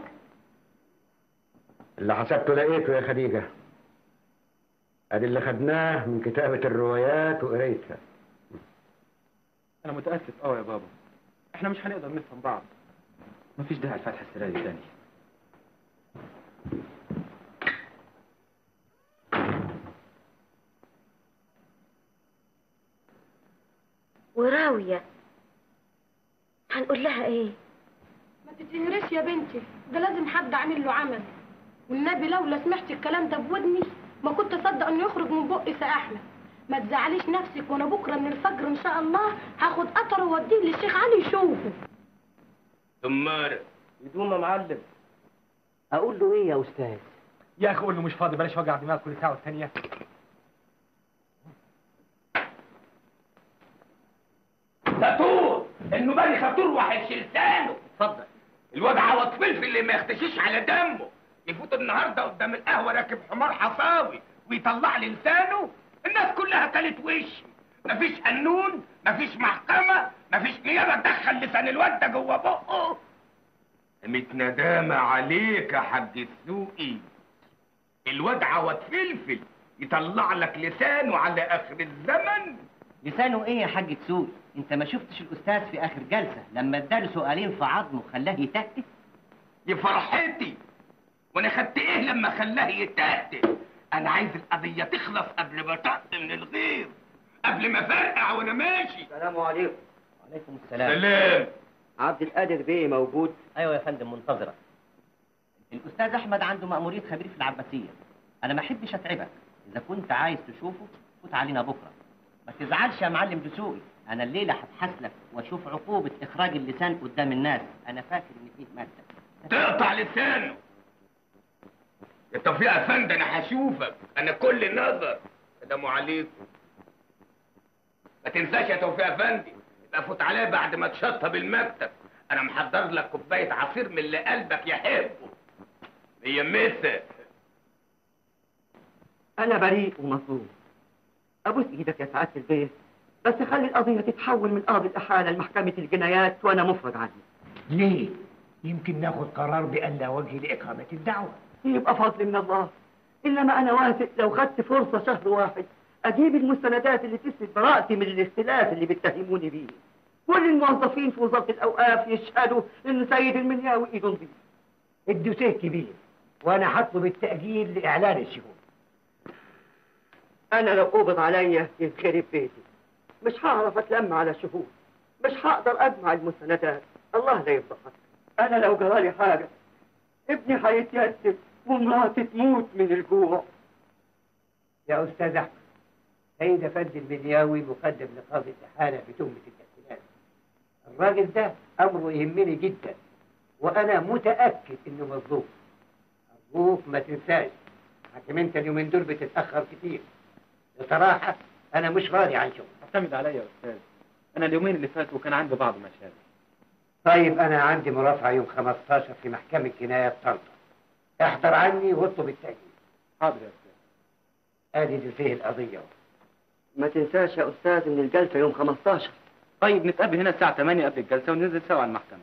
اللي حسبته لقيته يا خديجة ادي اللي خدناه من كتابة الروايات وقرايتها انا متأسف قوي يا بابا احنا مش هنقدر نفهم بعض مفيش داعي لفتح السراير تاني وراوية هنقول لها ايه ما تتهرش يا بنتي ده لازم حد عامل له عمل والنبي لولا سمعت الكلام ده بودني ما كنت اصدق انه يخرج من بقي سي احمد ما تزعليش نفسك وانا بكره من الفجر ان شاء الله هاخد قطر واوديه للشيخ علي يشوفه تمار هدوم يا معلم اقول له ايه يا استاذ يا اخي قول له مش فاضي بلاش وجع دماغ كل ساعه والثانيه خطور النبالي خطور وهيشيل لسانه اتفضل الواد عوض فلفل اللي ما يختشيش على دمه يفوت النهارده قدام القهوه راكب حمار حصاوي ويطلع لي لسانه الناس كلها كلت وشي مفيش قانون مفيش محكمة مفيش نيابة تدخل لسان الواد ده جوه بقه قامت ندامة عليك يا حاج السوقي الواد عوض فلفل يطلع لك لسانه على اخر الزمن لسانه ايه يا حاج تسوقي انت ما شفتش الاستاذ في اخر جلسه لما اداله سؤالين في عظمه خلاه يتكتك دي فرحتي وانا خدت ايه لما خلاه يتهته انا عايز القضية تخلص قبل ما تقط من الغير قبل ما فرقع وانا ماشي السلام عليكم وعليكم السلام سلام عبد القادر بيه موجود ايوه يا فندم منتظرك الاستاذ احمد عنده مأمورية خبير في العباسيه انا ما احبش اتعبك اذا كنت عايز تشوفه فوت علينا بكره ما تزعلش يا معلم دسوقي انا الليله هبحث لك واشوف عقوبه اخراج اللسان قدام الناس انا فاكر ان فيه ماده تقطع لسانه يا توفيق افندي انا هشوفك انا كل نظر سلام عليكم ما تنساش يا توفيق افندي يبقى فوت عليا بعد ما تشطب المكتب انا محضر لك كوبايه عصير من اللي قلبك يحبه هي مسا أنا بريء ومظلوم أبوس إيدك يا سعادة البيت بس خلي القضية تتحول من قاضي الإحالة لمحكمة الجنايات وأنا مفرج عني ليه؟ يمكن ناخد قرار بأن لا وجه لإقامة الدعوة يبقى فضل من الله إنما أنا واثق لو خدت فرصة شهر واحد أجيب المستندات اللي تثبت براءتي من الاختلاف اللي بيتهموني بيه كل الموظفين في وزارة الأوقاف يشهدوا إن سيد المنياوي إيده نظيف الدوسيه كبير وأنا هطلب التأجيل لإعلان الشهود أنا لو قبض عليا ينخرب بيتي مش هعرف أتلم على شهود مش هقدر أجمع المستندات الله لا يفضحك أنا لو جرالي حاجة ابني هيتيتم ومراتي تموت من الجوع يا أستاذ أحمد سيد أفندي المنياوي مقدم لقاضي الإحالة بتهمة الاختلاف الراجل ده أمره يهمني جدا وأنا متأكد إنه مظلوم أرجوك ما تنساش حكم أنت اليومين دول بتتأخر كتير بصراحة أنا مش راضي عن شغل اعتمد عليا يا استاذ انا اليومين اللي فاتوا كان عندي بعض مشاكل طيب أنا عندي مرافعة يوم 15 في محكمة جنايات طنطا احضر عني واطلب التأجيل حاضر يا استاذ ادي دي فيه القضية اهو. ما تنساش يا أستاذ إن الجلسة يوم 15 طيب نتقابل هنا الساعه 8 قبل الجلسه وننزل سوا على المحكمه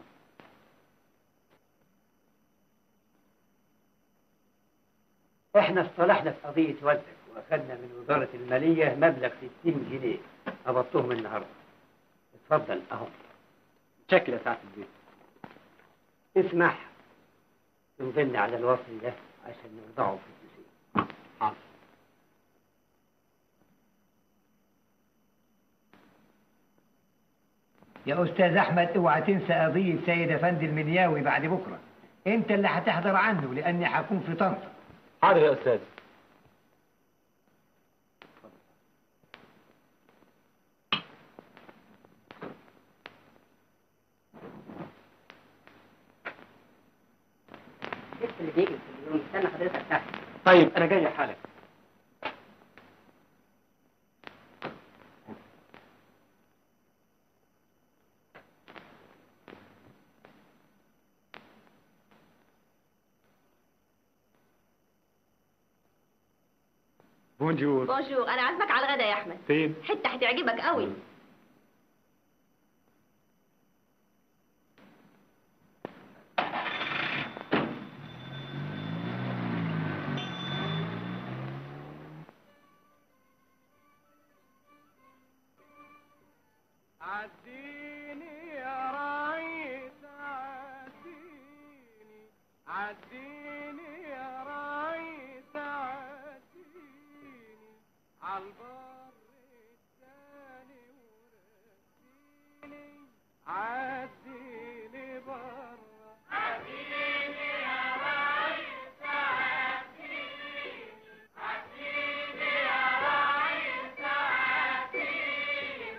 احنا اصطلحنا في قضية والدك واخدنا من وزارة المالية مبلغ 60 جنيه قبضتهم النهاردة اتفضل اهو شكل يا سعاده البيت اسمح تنزلنا على الوصل ده عشان نوضعه في الدوسيه حاضر يا استاذ احمد اوعى تنسى قضية سيد افندي المنياوي بعد بكرة انت اللي هتحضر عنه لاني هكون في طنطا حاضر يا استاذ لسه اللي بيجي في اليوم استنى حضرتك تحت طيب انا جاي حالك بونجور بونجور انا عازمك على الغدا يا احمد فين حته هتعجبك قوي عديني يا ريس عديني عديني يا ريس عديني عالبر التاني ورسيني عديني برا عديني يا ريس عديني عديني يا ريس عديني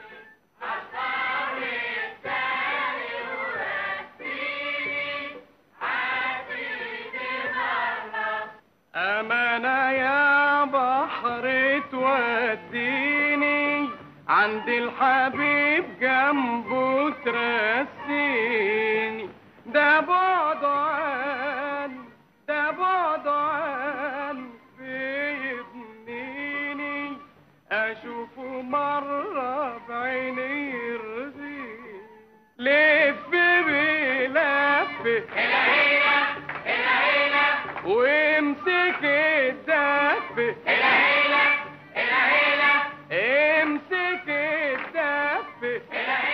أمانة يا بحر توديني عند الحبيب جنبه ترسيني ده بعد عن ده بعد عن في ابن اشوفه مرة بعيني يرضي لف بلف وامسك الدف امسك الدف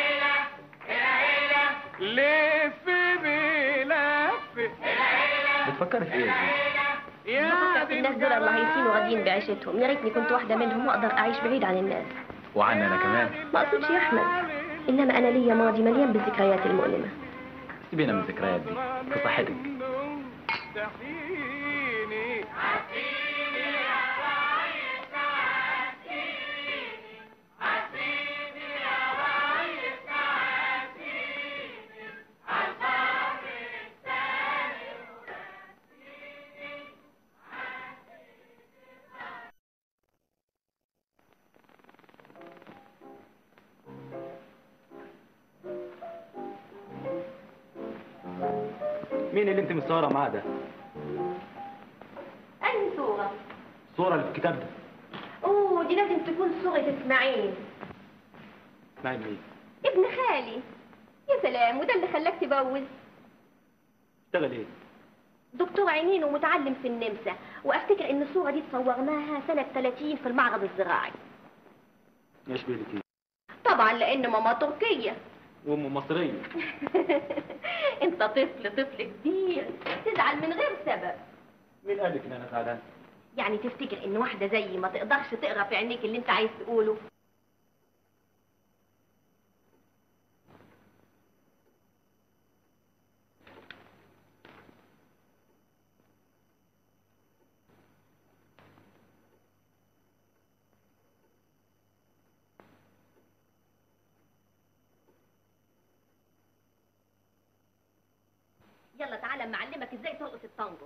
لف بلف بتفكري في ايه يا زينب؟ بفكر في الناس دول الرهيصين وراضيين بعيشتهم يا ريتني كنت واحدة منهم واقدر اعيش بعيد عن الناس وعني انا كمان ما اقصدش يا احمد انما انا ليا ماضي مليان بالذكريات المؤلمة سيبينا من الذكريات دي في صحتك مين اللي انت مصوره معاه ده؟ أي صورة؟ الصورة اللي في الكتاب ده أوه دي لازم تكون صورة إسماعيل اسمعي مين؟ ابن خالي يا سلام وده اللي خلاك تبوز اشتغل ايه؟ دكتور عينين ومتعلم في النمسا وافتكر ان الصورة دي تصورناها سنة 30 في المعرض الزراعي ايش بيدك ايه؟ طبعا لان ماما تركية وامه مصرية انت طفل طفل كبير تزعل من غير سبب مين قال لك ان انا زعلان؟ يعني تفتكر ان واحدة زيي ما تقدرش تقرا في عينيك اللي انت عايز تقوله يلا تعالى معلمك ازاي ترقص التانجو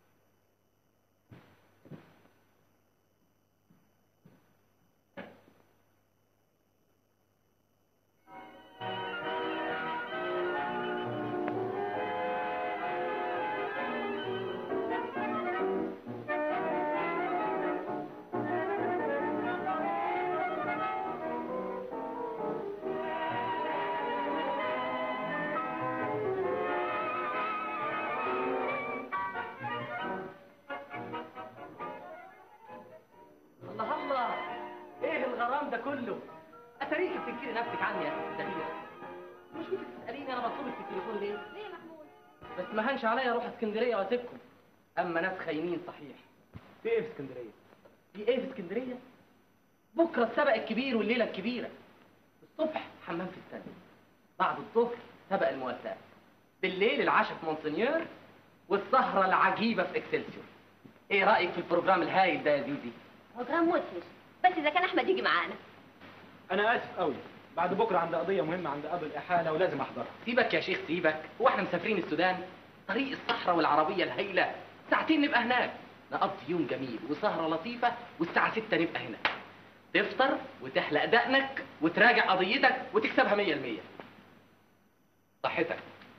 الله الله ايه الغرام ده كله اتاريكي بتنكري نفسك عني يا ست سمير مش كنت تساليني انا بطلبك في التليفون ليه ليه يا محمود بس ما هنش عليا اروح اسكندريه واسيبكم اما ناس خاينين صحيح في ايه في اسكندرية؟ في ايه في اسكندريه بكره السبق الكبير والليله الكبيره الصبح حمام في السنه بعد الظهر سبق المواساة بالليل العشاء في مونسنيور والسهره العجيبه في اكسلسيور ايه رايك في البروجرام الهايل ده يا زيزي بروجرام مدهش بس اذا كان احمد يجي معانا انا اسف قوي بعد بكره عندي قضية مهمة عند ابو الاحالة ولازم احضرها سيبك يا شيخ سيبك هو احنا مسافرين السودان طريق الصحراء والعربيه الهايله ساعتين نبقى هناك نقضي يوم جميل وسهره لطيفه والساعه 6 نبقى هنا تفطر وتحلق دقنك وتراجع قضيتك وتكسبها 100% صحتك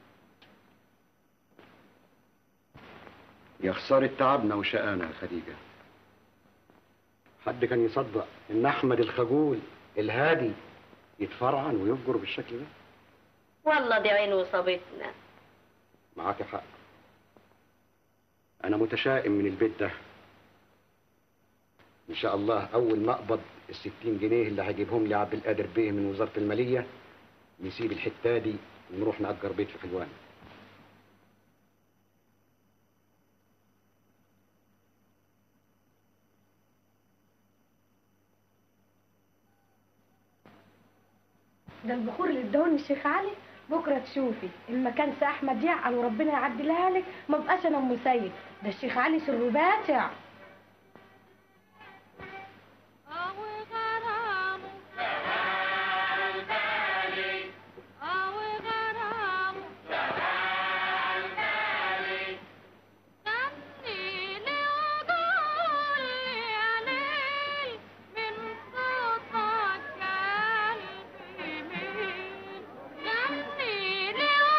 يا خسارة تعبنا وشقانا يا خديجة حد كان يصدق ان احمد الخجول الهادي يتفرعن ويفجر بالشكل ده والله دي عين وصابتنا معاك حق انا متشائم من البيت ده ان شاء الله اول ما اقبض الستين جنيه اللي هجيبهم لي عبد القادر بيه من وزارة المالية نسيب الحتة دي ونروح نأجر بيت في حلوان ده البخور اللي اداهوني الشيخ علي بكره تشوفي المكان سي احمد يعقل وربنا يعدلها لك ما بقاش انا ام سيد ده الشيخ علي سر باتع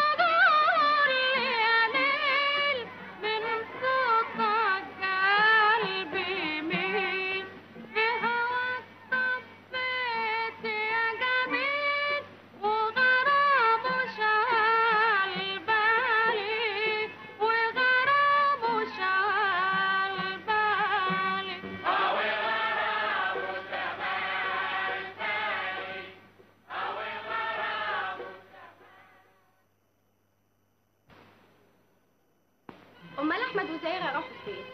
من صوتك احمد وزهير راحوا فين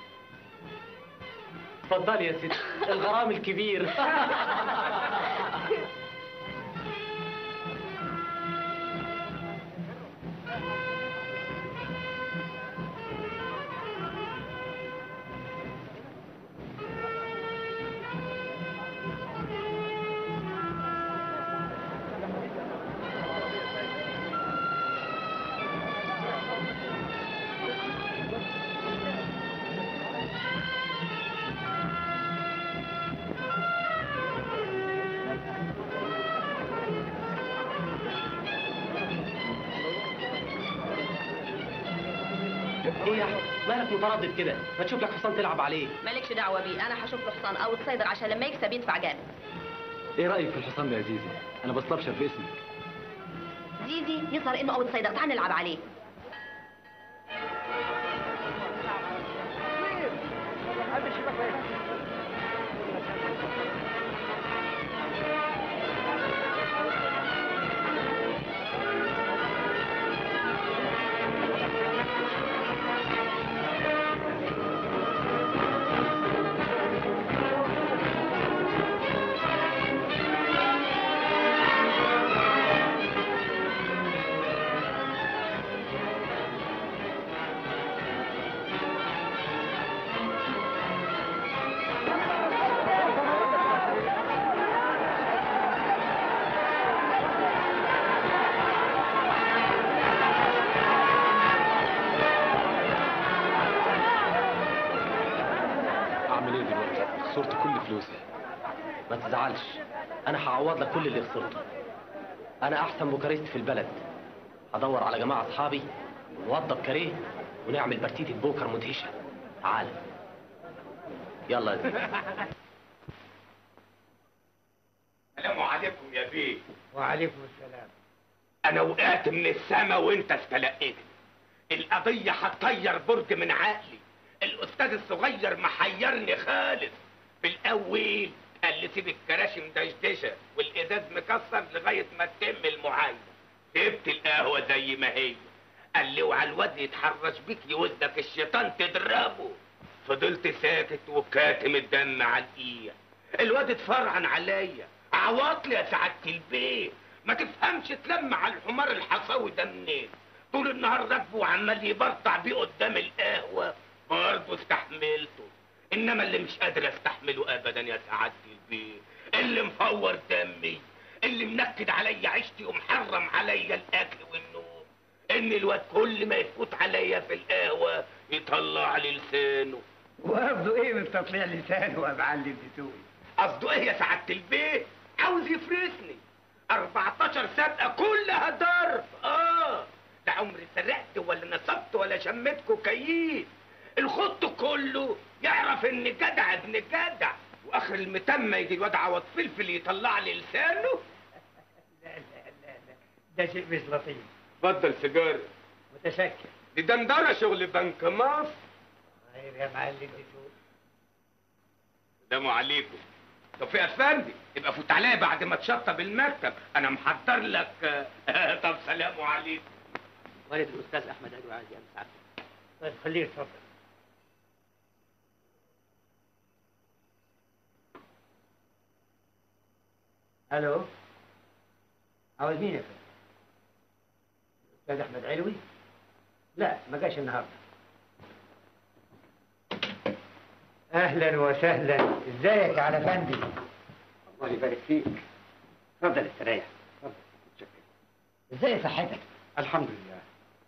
اتفضلي يا ستي الغرام الكبير ايه يا احمد مالك متردد كده ما تشوف لك حصان تلعب عليه مالكش دعوه بيه انا هشوف له حصان او تصيدر عشان لما يكسب يدفع جامد ايه رايك في الحصان ده يا زيزي انا بستبشر باسمك زيزي يظهر انه او تصيدر تعال نلعب عليه اعمل ايه دلوقتي خسرت كل فلوسي ما تزعلش انا هعوض لك كل اللي خسرته انا احسن بوكاريست في البلد هدور على جماعه اصحابي ونوضب كاريه ونعمل برتيتة بوكر مدهشه تعال يلا يا زيزي السلام عليكم يا بيه وعليكم السلام انا وقعت من السما وانت استلقيتني القضية هتطير برج من عقلي الاستاذ الصغير محيرني خالص في الاول قال لي سيب الكراشي مدشدشه والازاز مكسر لغايه ما تتم المعاينه سبت القهوه زي ما هي قال لي اوعى الواد يتحرش بيك يوزك الشيطان تضربه فضلت ساكت وكاتم الدم على الايد الواد اتفرعن عليا عواطلي يا سعاده البيت ما تفهمش تلم على الحمار الحصاوي ده منين طول النهار راكبه وعمال يبرطع بيه قدام القهوه برضه استحملته انما اللي مش قادر استحمله ابدا يا سعاده البيت اللي مفور دمي اللي منكد عليا عيشتي ومحرم عليا الاكل والنوم ان الواد كل ما يفوت عليا في القهوه يطلع لي لسانه وقصده ايه من تطليع لسانه يا معلم بتوي قصده ايه يا سعاده البيت عاوز يفرسني 14 سابقه كلها ضرب اه لا عمري سرقت ولا نصبت ولا شميت كوكايين الخط كله يعرف ان جدع ابن جدع واخر المتمه يجي الواد عوض فلفل يطلع لي لسانه لا لا لا لا ده شيء مش لطيف اتفضل سيجاره متشكر دي دندره شغل بنك مصر خير يا معلم بتوي السلام عليكم طب في افندي يبقى فوت عليا بعد ما تشطب المكتب انا محضر لك طب سلام عليكم والد الاستاذ احمد علوي عايز يقابل سعادتك طيب خليه يتفضل الو عاوز مين يا فندم؟ الاستاذ احمد علوي؟ لا ما جاش النهارده اهلا وسهلا ازيك يا على فندي الله يبارك فيك اتفضل استريح اتفضل متشكر ازاي صحتك الحمد لله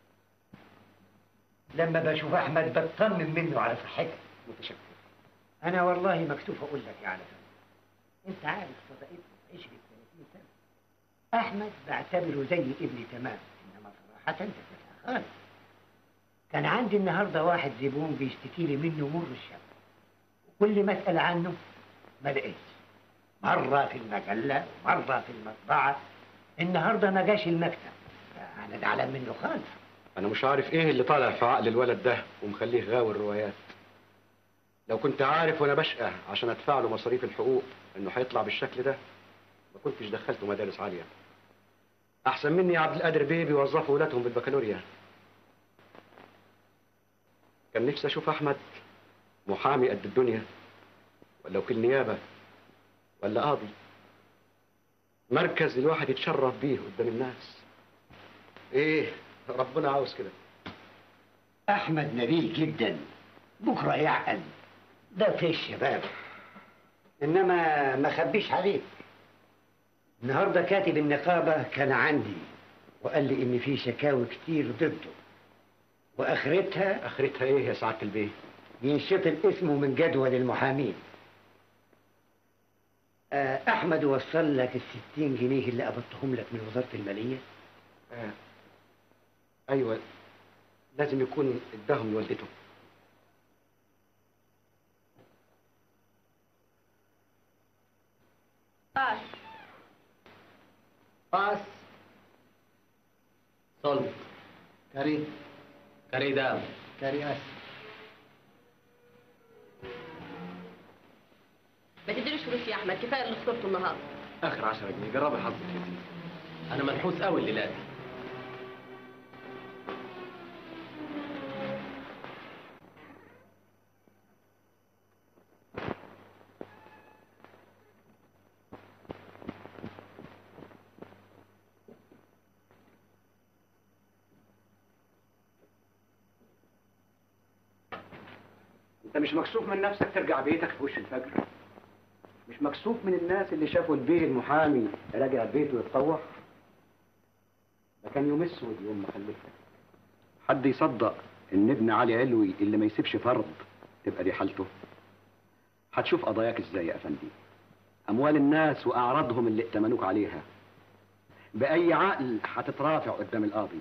لما بشوف احمد بطمن منه على صحتك متشكر انا والله مكسوف اقول لك يا على فندم انت عارف صداقتنا عشرة 30 سنه احمد بعتبره زي ابني تمام انما صراحه انت تفرق خالص كان عندي النهارده واحد زبون بيشتكي لي منه مر الشر وكل ما اسال عنه ما لقيتش مره في المجله ومره في المطبعه النهارده ما جاش المكتب انا زعلان منه خالص انا مش عارف ايه اللي طالع في عقل الولد ده ومخليه غاوي الروايات لو كنت عارف وانا بشقى عشان ادفع له مصاريف الحقوق انه هيطلع بالشكل ده ما كنتش دخلته مدارس عاليه احسن مني يا عبد القادر بيه بيوظفوا ولادهم بالبكالوريا كان نفسي اشوف احمد محامي قد الدنيا ولا وكيل نيابه ولا قاضي مركز الواحد يتشرف بيه قدام الناس ايه ربنا عاوز كده احمد نبيل جدا بكره يعقل ده في الشباب انما ما خبيش عليك النهارده كاتب النقابه كان عندي وقال لي ان في شكاوي كتير ضده واخرتها اخرتها ايه يا سعاده البيه ينشطب اسمه من جدول المحامين آه، احمد وصل لك الستين جنيه اللي قبضتهم لك من وزاره الماليه آه. ايوه لازم يكون اداهم لوالدته باس باس صل كاري كاري دام كاري اس ما تديلوش فلوس يا احمد كفايه اللي خسرته النهارده اخر 10 جنيه جربي حظك يا سيدي انا منحوس قوي الليله دي انت مش مكسوف من نفسك ترجع بيتك في وش الفجر مش مكسوف من الناس اللي شافوا البيه المحامي راجع بيته يتطوح ده كان يوم اسود يوم ما خلفتك حد يصدق ان ابن علي علوي اللي ما يسيبش فرض تبقى دي حالته هتشوف قضاياك ازاي يا افندي اموال الناس واعراضهم اللي ائتمنوك عليها باي عقل هتترافع قدام القاضي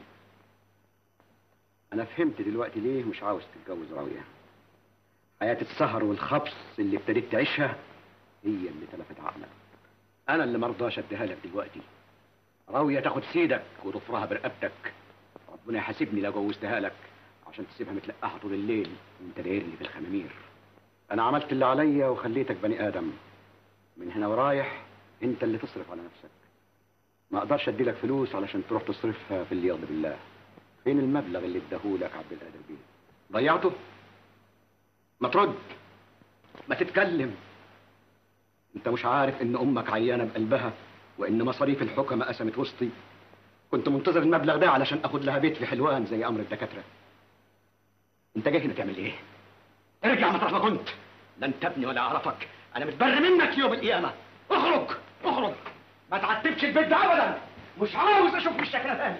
انا فهمت دلوقتي ليه مش عاوز تتجوز راويه حياة السهر والخبص اللي ابتديت تعيشها هي اللي تلفت عقلك انا اللي مرضاش اديها لك دلوقتي راوية تاخد سيدك وضفرها برقبتك ربنا يحاسبني لو جوزتها لك عشان تسيبها متلقحة طول الليل وانت داير لي في الخمامير انا عملت اللي عليا وخليتك بني ادم من هنا ورايح انت اللي تصرف على نفسك ما اقدرش ادي لك فلوس علشان تروح تصرفها في اللي يرضي بالله فين المبلغ اللي اداهولك عبد القادر بيه ضيعته ما ترد ما تتكلم انت مش عارف ان امك عيانه بقلبها وان مصاريف الحكمة قسمت وسطي كنت منتظر المبلغ ده علشان اخد لها بيت في حلوان زي امر الدكاتره انت جاي هنا تعمل ايه ارجع مطرح ما كنت لا انت ابني ولا اعرفك انا متبر منك يوم القيامه اخرج اخرج ما تعتبش البيت ده ابدا مش عاوز اشوف بالشكل تاني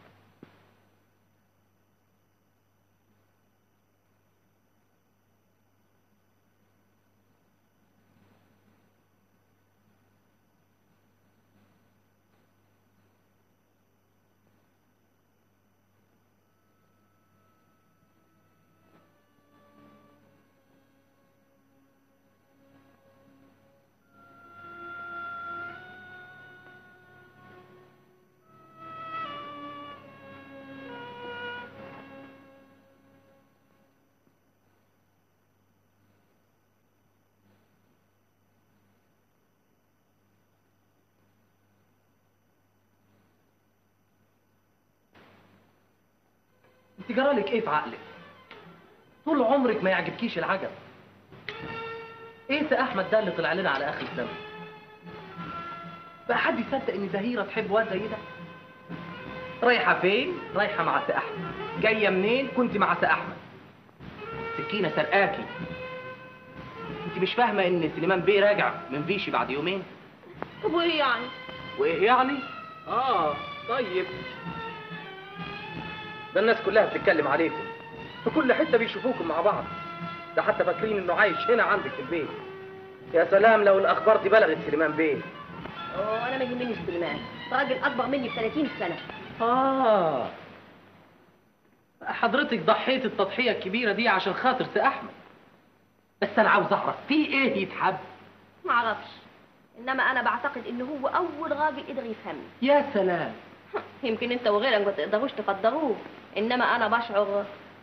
انت جرالك ايه في عقلك طول عمرك ما يعجبكيش العجب ايه سي احمد ده اللي طلع لنا على اخر الزمن بقى حد يصدق ان زهيره تحب واد زي ده رايحه فين رايحه مع سي احمد جايه منين كنت مع سي احمد سكينه سرقاكي انت مش فاهمه ان سليمان بيه راجع من فيشي بعد يومين طب وايه يعني وايه يعني اه طيب ده الناس كلها بتتكلم عليكم في كل حته بيشوفوكم مع بعض ده حتى فاكرين انه عايش هنا عندك في البيت يا سلام لو الاخبار دي بلغت سليمان بيه اه انا ما يهمنيش سليمان ده راجل اكبر مني ب 30 سنه اه حضرتك ضحيت التضحيه الكبيره دي عشان خاطر سي احمد بس انا عاوز اعرف في ايه يتحب ما اعرفش انما انا بعتقد ان هو اول راجل قدر يفهمني يا سلام يمكن انت وغيرك ما تقدروش تقدروه انما انا بشعر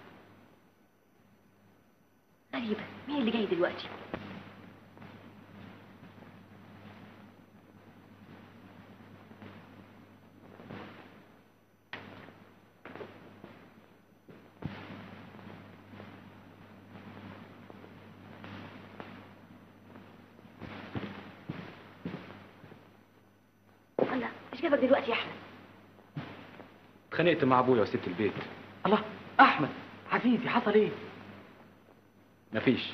غريبه مين اللي جاي دلوقتي جابك دلوقتي يا احمد اتخانقت مع ابويا وسبت البيت الله احمد حبيبي حصل ايه مفيش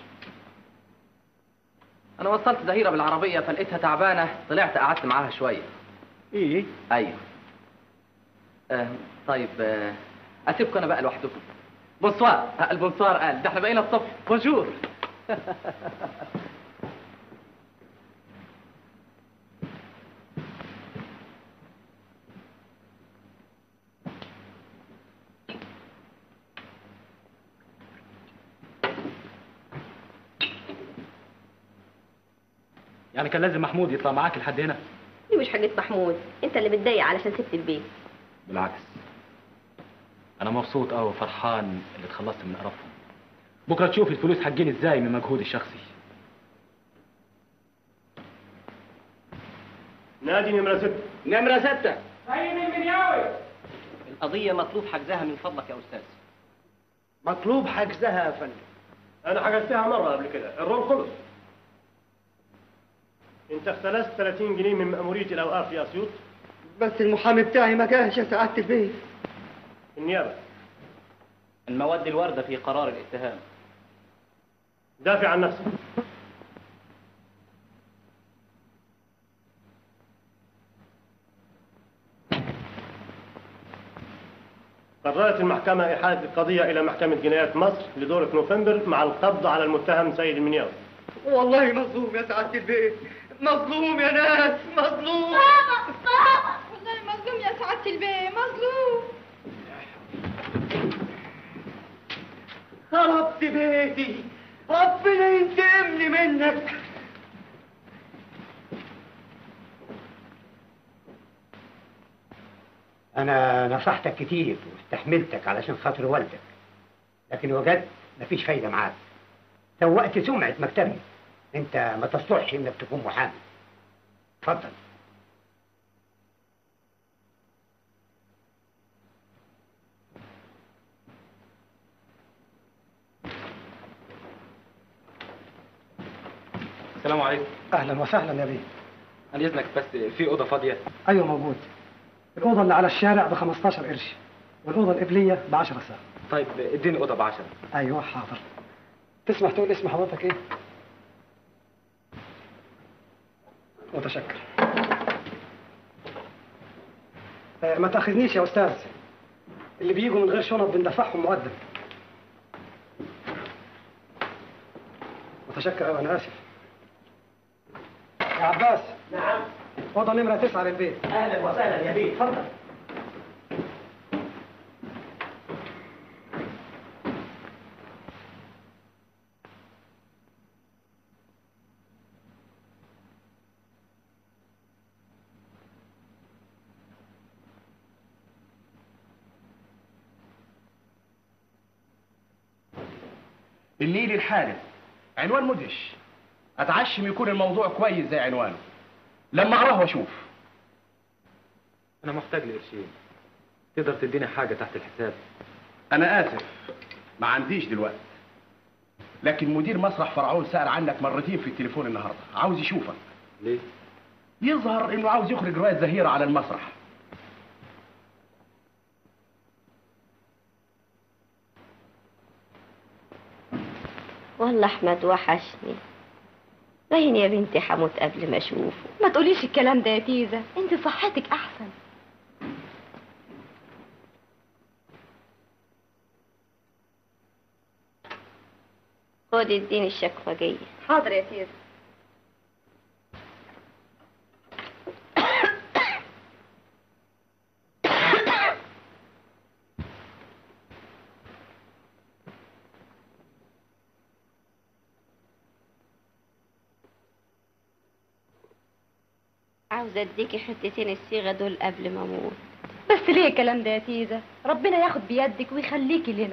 انا وصلت زهيره بالعربيه فلقيتها تعبانه طلعت قعدت معاها شويه ايه ايوه آه طيب آه اسيبكم انا بقى لوحدكم بونسوار آه، البونسوار قال ده احنا بقينا الصبح بونجور يعني كان لازم محمود يطلع معاك لحد هنا دي مش حاجة محمود انت اللي متضايق علشان سبت البيت بالعكس انا مبسوط قوي وفرحان اللي اتخلصت من قرفهم بكره تشوف الفلوس هتجيني ازاي من مجهودي الشخصي نادي نمرة ستة نمرة ستة عين المنياوي القضية مطلوب حجزها من فضلك يا أستاذ مطلوب حجزها يا فندم أنا حجزتها مرة قبل كده الرول خلص أنت اختلست 30 جنيه من مأمورية الأوقاف في أسيوط بس المحامي بتاعي ما جاش يا سعادة البيت النيابة المواد الواردة في قرار الاتهام دافع عن نفسك قررت المحكمة إحالة القضية إلى محكمة جنايات مصر لدورة نوفمبر مع القبض على المتهم سيد المنياوي والله مظلوم يا سعادة البيت مظلوم يا ناس مظلوم والله مظلوم يا سعادة البيه مظلوم خربت بيتي ربنا ينتقم لي منك أنا نصحتك كتير واستحملتك علشان خاطر والدك لكن وجدت مفيش فايدة معاك سوقت سمعة مكتبي أنت ما تصلحش إنك تكون محامي اتفضل السلام عليكم اهلا وسهلا يا بيه عن اذنك بس في اوضه فاضيه ايوه موجود الاوضه اللي على الشارع ب 15 قرش والاوضه القبليه ب 10 ساعه طيب اديني اوضه ب 10 ايوه حاضر تسمح تقول اسم حضرتك ايه متشكر آه، ما تاخذنيش يا استاذ اللي بيجوا من غير شنط بندفعهم مقدم متشكر قوي انا اسف يا عباس نعم اوضه نمره تسعه للبيت اهلا وسهلا يا بيه اتفضل النيل الحارس عنوان مدهش اتعشم يكون الموضوع كويس زي عنوانه لما اقراه واشوف انا محتاج لقرشين تقدر تديني حاجه تحت الحساب انا اسف ما عنديش دلوقتي لكن مدير مسرح فرعون سأل عنك مرتين في التليفون النهارده عاوز يشوفك ليه يظهر انه عاوز يخرج رواية زهيرة على المسرح والله احمد وحشني باين يا بنتي حموت قبل ما اشوفه ما تقوليش الكلام ده يا تيزة انت صحتك احسن خدي اديني الشكوجية حاضر يا تيزة عاوزة اديكي حتتين الصيغة دول قبل ما اموت بس ليه الكلام ده يا تيزة ربنا ياخد بيدك ويخليكي لنا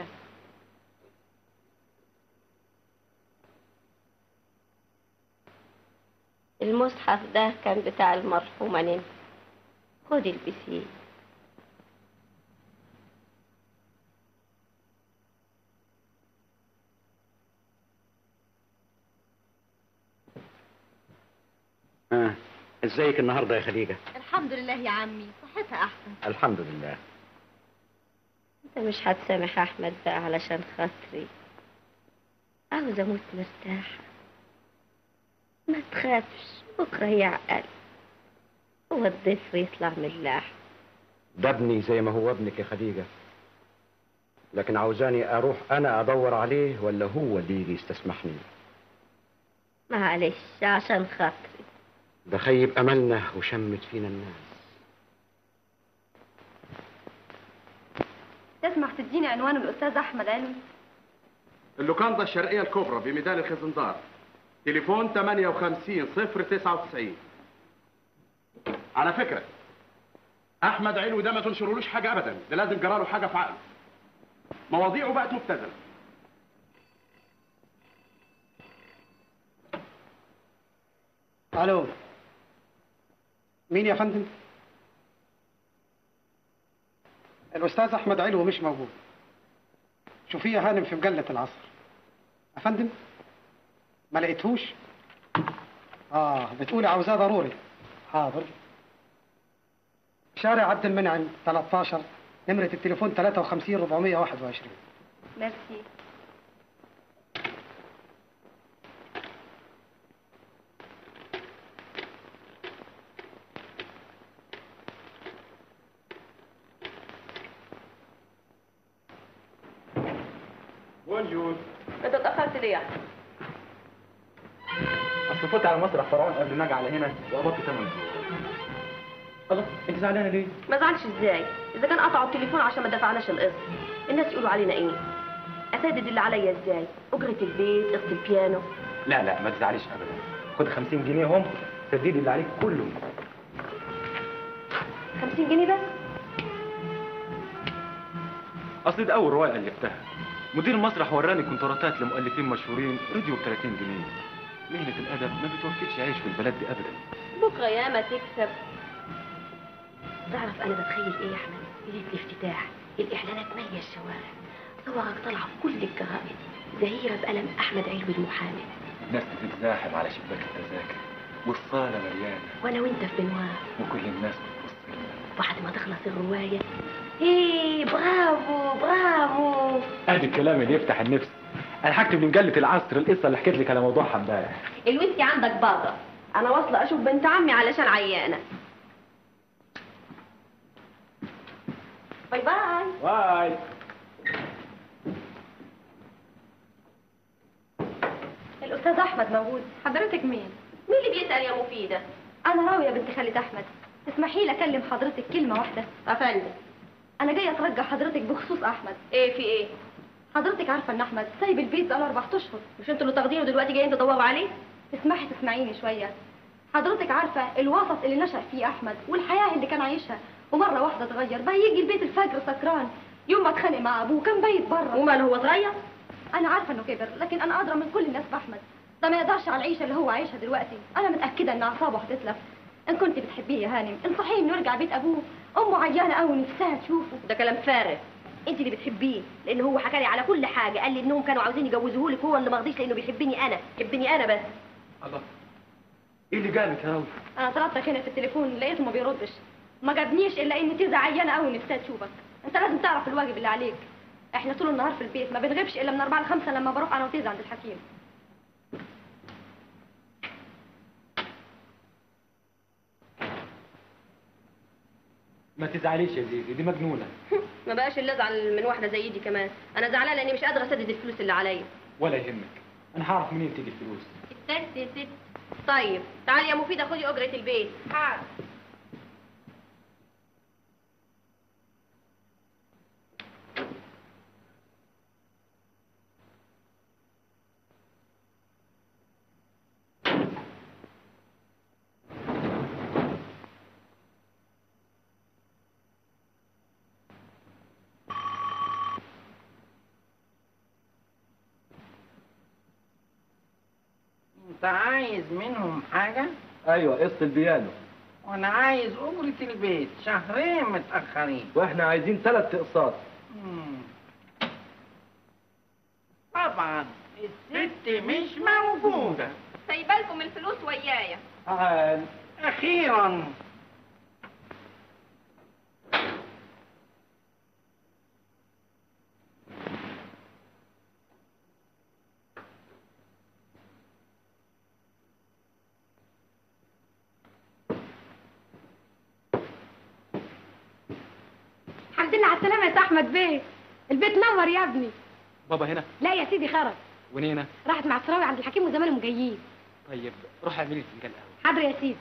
المصحف ده كان بتاع المرحومة نين خدي البسيه آه. ازيك النهارده يا خديجه الحمد لله يا عمي صحتها احسن الحمد لله انت مش هتسامح احمد بقى علشان خاطري عاوزه اموت مرتاحه ما تخافش بكره يعقل هو الضيف يطلع من اللحم ده ابني زي ما هو ابنك يا خديجه لكن عاوزاني اروح انا ادور عليه ولا هو اللي يجي يستسمحني معلش عشان خاطري ده خيب املنا وشمت فينا الناس تسمح تديني عنوان الاستاذ احمد علوي اللوكاندا الشرقية الكبرى بميدان الخزندار تليفون 58 0 99 على فكرة أحمد علوي ده ما تنشرولوش حاجة أبدا ده لازم جراله حاجة في عقله مواضيعه بقت مبتذلة الو مين يا فندم الاستاذ احمد علو مش موجود شوفيه يا هانم في مجله العصر يا فندم ما لقيتهوش اه بتقولي عاوزاه ضروري حاضر شارع عبد المنعم 13 نمرة التليفون 53 421 ميرسي بونجور انت اتاخرت ليه يا احمد اصل فوت على مسرح فرعون قبل ما اجي على هنا وقبضت ثمن الله انت زعلانه ليه؟ ما زعلش ازاي اذا كان قطعوا التليفون عشان ما دفعناش القسط الناس يقولوا علينا ايه اسدد اللي عليا ازاي اجره البيت قسط البيانو لا لا ما تزعليش ابدا خد 50 جنيه هم سددي اللي عليك كله 50 جنيه بس اصل دي اول روايه الفتها مدير المسرح وراني كونتراتات لمؤلفين مشهورين رضيوا ب 30 جنيه مهنه الادب ما بتوفيش عيش في البلد دي ابدا بكره ياما تكسب تعرف انا بتخيل ايه يا احمد ليله الافتتاح الاعلانات ماليه الشوارع صورك طالعه في كل الجرائد زهيره بقلم احمد علوي المحامي الناس بتتزاحم على شباك التذاكر والصاله مليانه وانا وانت في بنوار وكل الناس بتبص بعد ما تخلص الروايه ايه برافو برافو ادي الكلام اللي يفتح النفس انا هكتب لمجله العصر القصه اللي حكيت لك على موضوعها امبارح الويسكي عندك بره انا واصله اشوف بنت عمي علشان عيانه باي باي باي الاستاذ احمد موجود حضرتك مين مين اللي بيسال يا مفيده انا راويه بنت خالة احمد تسمحي لي اكلم حضرتك كلمه واحده افندم انا جايه اترجى حضرتك بخصوص احمد ايه في ايه حضرتك عارفه ان احمد سايب البيت بقاله اربع اشهر مش انتوا اللي تاخدينه دلوقتي جايين تدوروا عليه تسمحي تسمعيني شويه حضرتك عارفه الوسط اللي نشأ فيه احمد والحياه اللي كان عايشها ومره واحده اتغير بقى يجي البيت الفجر سكران يوم ما اتخانق مع ابوه كان بايت بره وماله هو اتغير انا عارفه انه كبر لكن انا ادرى من كل الناس باحمد ده ما يقدرش على العيشه اللي هو عايشها دلوقتي انا متاكده ان اعصابه هتتلف ان كنت بتحبيه يا هانم انصحيه انه يرجع بيت ابوه امه عيانه قوي نفسها تشوفه ده كلام فارغ انت اللي بتحبيه لان هو حكى لي على كل حاجه قال لي انهم كانوا عاوزين يجوزوه لك هو اللي ما رضيش لانه بيحبني انا يحبني انا بس الله ايه اللي جابك يا راوي انا طلبتك هنا في التليفون لقيته ما بيردش ما جابنيش الا ان تيزا عيانه قوي نفسها تشوفك انت لازم تعرف الواجب اللي عليك احنا طول النهار في البيت ما بنغيبش الا من أربعة لخمسة لما بروح انا وتيزا عند الحكيم ما تزعليش يا زيزي دي مجنونه ما بقاش اللي ازعل من واحده زي دي كمان انا زعلانه لاني مش قادره اسدد الفلوس اللي عليا ولا يهمك انا هعرف منين تيجي الفلوس ست يا ست طيب تعالي يا مفيده خدي اجره البيت حاضر انت عايز منهم حاجة ايوه قسط البيانو وانا عايز اجرة البيت شهرين متأخرين واحنا عايزين ثلاث اقساط مم. طبعا الست مش موجودة سايبالكم الفلوس ويايا تعال أخيرا الحمد لله على السلامة يا أحمد بيه البيت نور يا ابني بابا هنا لا يا سيدي خرج ونينا راحت مع السراوي عند الحكيم وزمانهم جايين طيب روح اعملي لي فنجان قهوه حاضر يا سيدي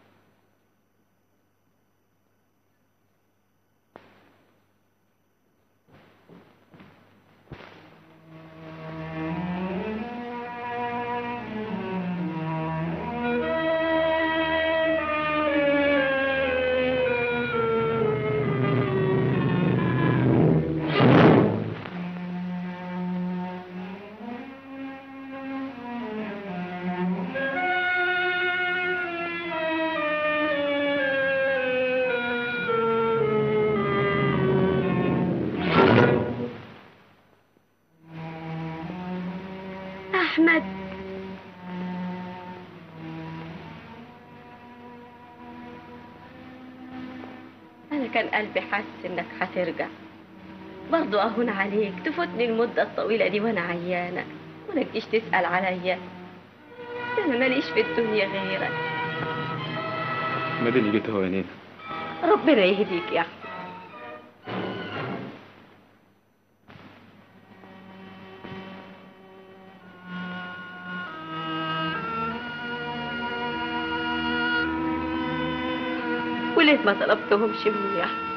أحمد أنا كان قلبي حاسس إنك هترجع برضو أهون عليك تفوتني المدة الطويلة دي وأنا عيانة ولا تجيش تسأل عليا ده أنا ماليش في الدنيا غيرك مدني جيت هو يا نينا ربنا يهديك يا أحمد وليه ما طلبتهمش مني يا أحمد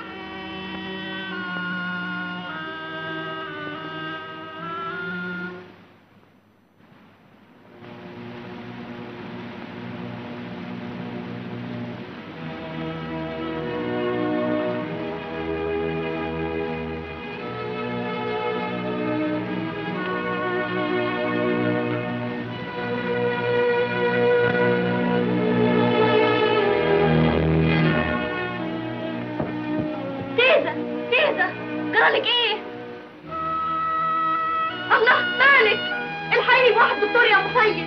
تيزة تيزة جرالك ايه؟ الله مالك؟ الحقيني بواحد دكتور يا مسيد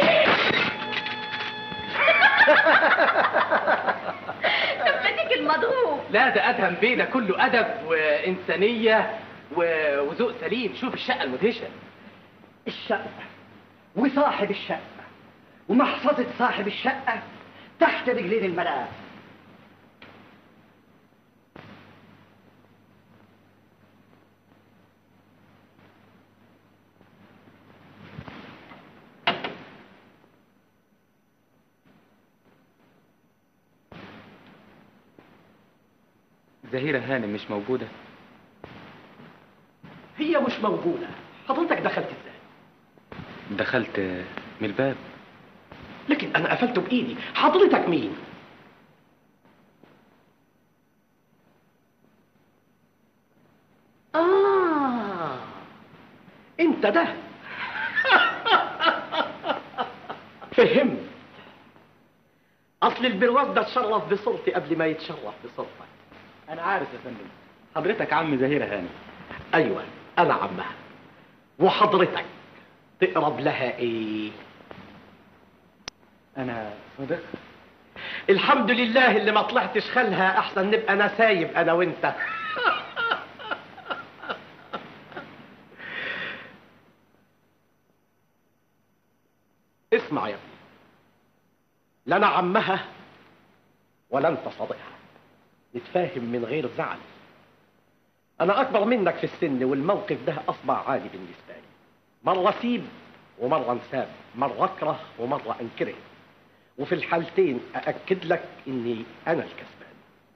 تفتك المضروب لا ده ادهم بينا كله ادب وانسانيه و- وذوق سليم شوف الشقه المدهشه الشقة وصاحب الشقة ومحفظة صاحب الشقة تحت رجلين الملاك زهيرة هانم مش موجودة هي مش موجوده حضرتك دخلت ازاي دخلت من الباب لكن انا قفلته بايدي حضرتك مين اه انت ده فهمت اصل البرواز ده اتشرف بصورتي قبل ما يتشرف بصورتك انا عارف يا فندم حضرتك عم زهيرة هانم ايوه انا عمها وحضرتك تقرب لها ايه انا صديق الحمد لله اللي ما طلعتش خالها احسن نبقى انا سايب انا وانت اسمع يا ابني لا انا عمها ولا انت صديقها نتفاهم من غير زعل انا اكبر منك في السن والموقف ده اصبح عادي بالنسبه لي مره اسيب ومره انساب مره اكره ومره انكره وفي الحالتين أأكد لك إني أنا الكسبان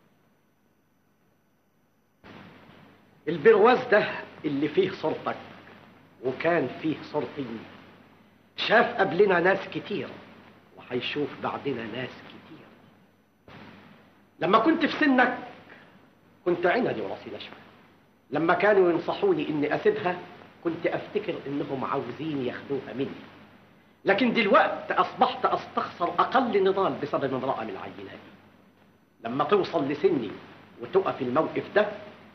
البرواز ده اللي فيه صورتك وكان فيه صورتي شاف قبلنا ناس كتير وهيشوف بعدنا ناس كتير لما كنت في سنك كنت عندي وراسي نشفة لما كانوا ينصحوني إني أسيبها كنت أفتكر إنهم عاوزين ياخدوها مني لكن دلوقتي أصبحت أستخسر أقل نضال بسبب امرأة من العينة دي لما توصل لسني وتقف الموقف ده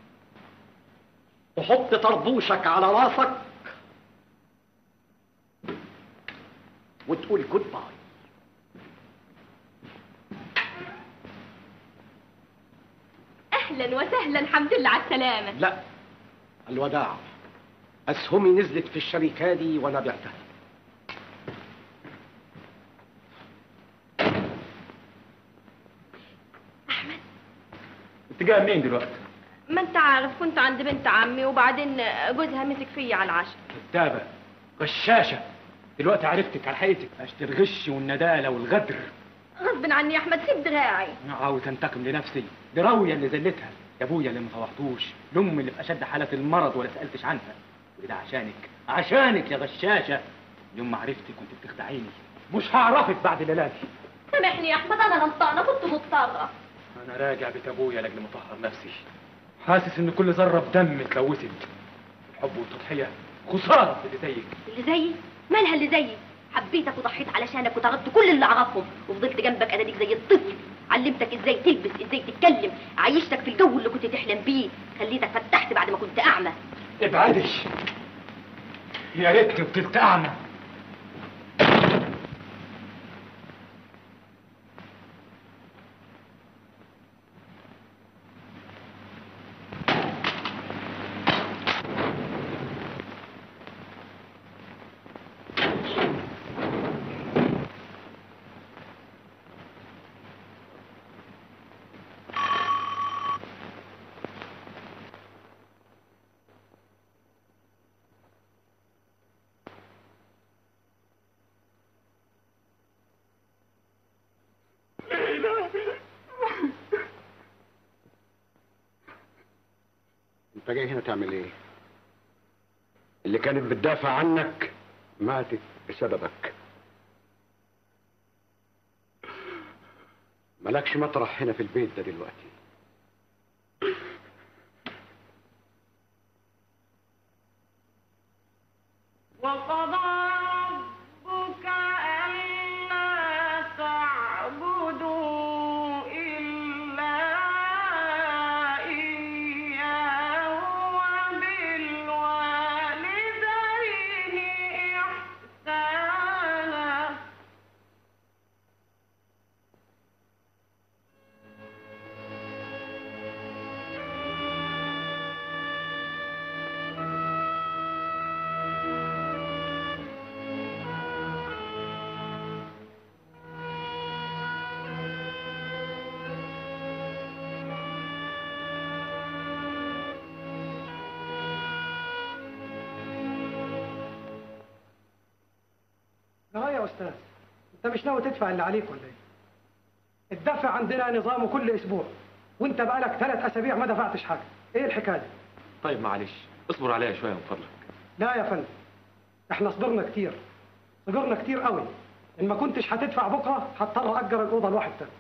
تحط طربوشك على راسك وتقول جود باي اهلا وسهلا الحمد لله على السلامه لا الوداع اسهمي نزلت في الشركه دي وانا بعتها انت جاي منين دلوقتي؟ ما انت عارف كنت عند بنت عمي وبعدين جوزها مسك فيا على العشاء كتابة غشاشة دلوقتي عرفتك على حقيقتك عشت الغش والندالة والغدر غصب عني يا احمد سيب دراعي انا عاوز انتقم لنفسي دي راوية اللي ذلتها لابويا اللي ما طوحتوش لامي اللي في اشد حالات المرض ولا سالتش عنها وده عشانك عشانك يا غشاشة يوم ما عرفتك كنت بتخدعيني مش هعرفك بعد ليلاتي سامحني يا احمد انا غلطانه كنت مضطره انا راجع بيت ابويا لاجل مطهر نفسي حاسس ان كل ذره بدم اتلوثت الحب والتضحيه خساره في اللي زيك اللي زيي مالها اللي زيي حبيتك وضحيت علشانك وطردت كل اللي اعرفهم وفضلت جنبك ادانيك زي الطفل علمتك ازاي تلبس ازاي تتكلم عيشتك في الجو اللي كنت تحلم بيه خليتك فتحت بعد ما كنت اعمى ابعدي يا ريتني فضلت اعمى انت جاي هنا تعمل ايه اللي كانت بتدافع عنك ماتت بسببك ملكش مطرح هنا في البيت ده دلوقتي وقضى ربك ألا تعبدوا إلا إياه وبالوالدين إحسانا لا يا استاذ انت مش ناوي تدفع اللي عليك ولا ايه الدفع عندنا نظامه كل اسبوع وانت بقالك ثلاث اسابيع ما دفعتش حاجه ايه الحكايه طيب معلش اصبر عليا شويه من فضلك لا يا فندم احنا صبرنا كتير صبرنا كتير قوي ان ما كنتش هتدفع بكره هضطر اجر الاوضه لواحد تاني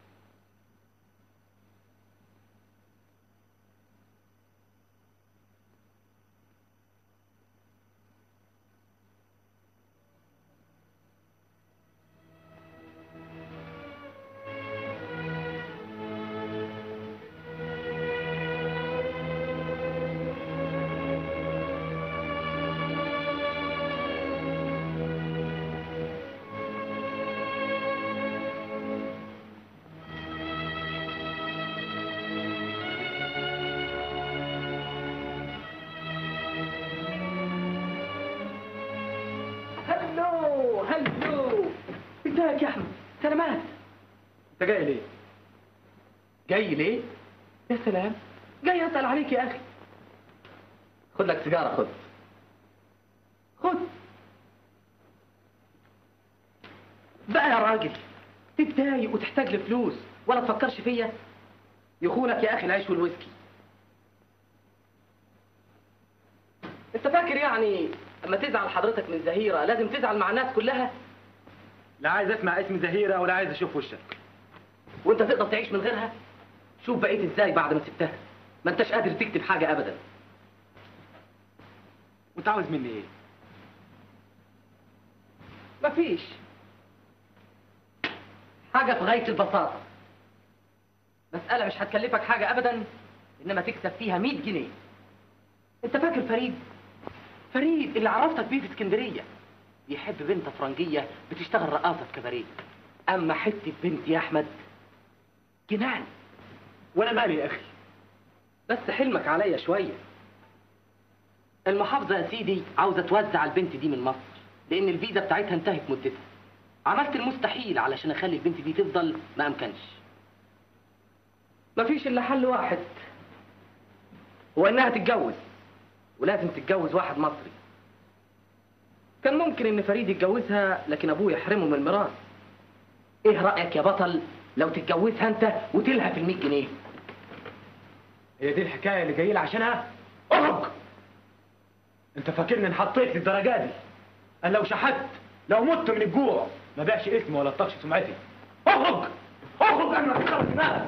هلو هلو ازيك يا احمد سلامات انت جاي ليه؟ جاي ليه؟ يا سلام جاي اسال عليك يا اخي خد لك سيجاره خد خد بقى يا راجل تتضايق وتحتاج لفلوس ولا تفكرش فيا يخونك يا اخي العيش والويسكي انت فاكر يعني اما تزعل حضرتك من زهيره لازم تزعل مع الناس كلها لا عايز اسمع اسم زهيره ولا عايز اشوف وشك وانت تقدر تعيش من غيرها شوف بقيت ازاي بعد ما سبتها ما انتش قادر تكتب حاجه ابدا وانت عاوز مني ايه؟ مفيش حاجه في غايه البساطه مساله مش هتكلفك حاجه ابدا انما تكسب فيها 100 جنيه انت فاكر فريد فريد اللي عرفتك بيه في اسكندريه بيحب بنت فرنجيه بتشتغل رقاصه في كباريه اما حته بنت يا احمد جنان وانا مالي يا اخي بس حلمك عليا شوية المحافظة يا سيدي عاوزة توزع البنت دي من مصر لأن الفيزا بتاعتها انتهت مدتها عملت المستحيل علشان أخلي البنت دي تفضل ما أمكنش مفيش إلا حل واحد هو إنها تتجوز ولازم تتجوز واحد مصري كان ممكن إن فريد يتجوزها لكن أبوه يحرمه من الميراث إيه رأيك يا بطل لو تتجوزها أنت وتلها في المية جنيه هي دي الحكايه اللي جاي لي عشانها اخرج انت فاكرني انحطيت للدرجه دي انا لو شحت لو مت من الجوع ما بيعش اسمي ولا طقش سمعتي اخرج اخرج انا ما تخرج دماغك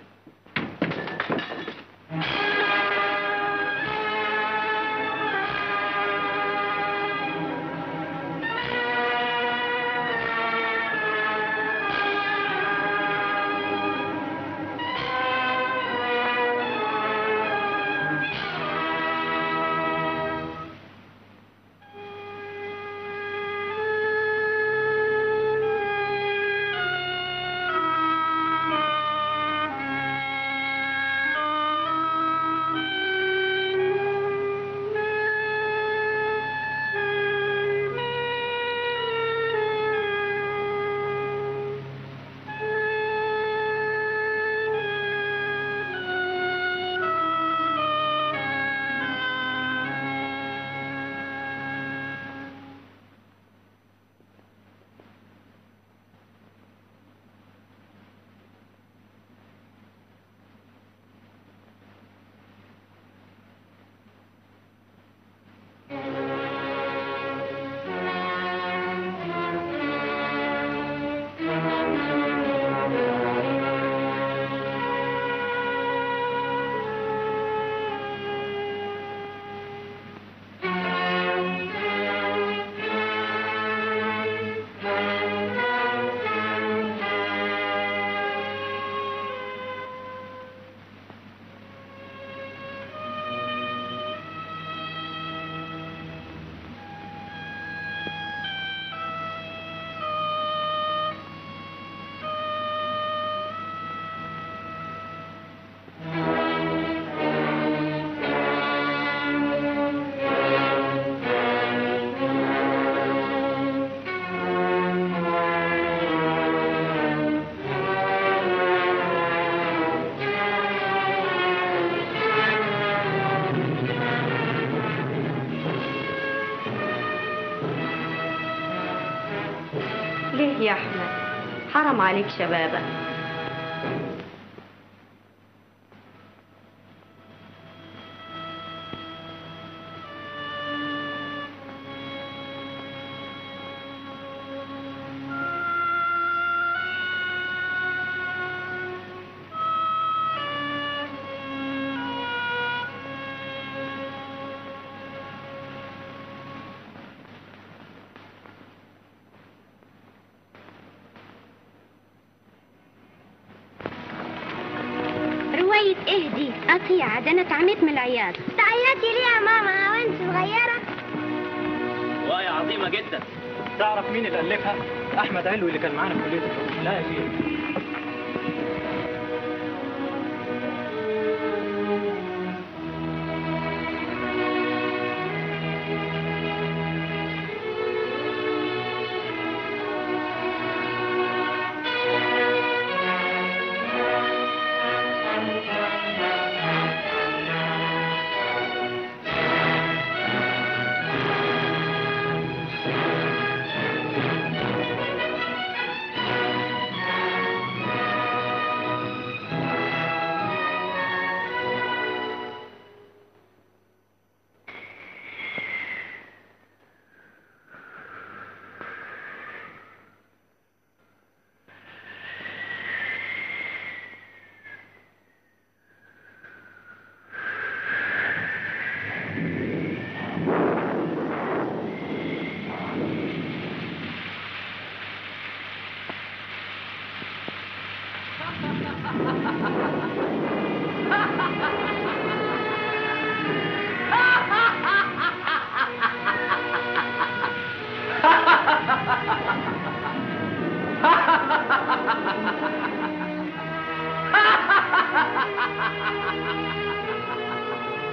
ليه يا احمد حرام عليك شبابك رواية ايه دي؟ قطيعة ده انا اتعميت من العياط تعيطي ليه يا ماما وانت صغيرة؟ رواية عظيمة جدا تعرف مين اللي ألفها؟ أحمد علوي اللي كان معانا في كلية الحقوق لا يا شيخ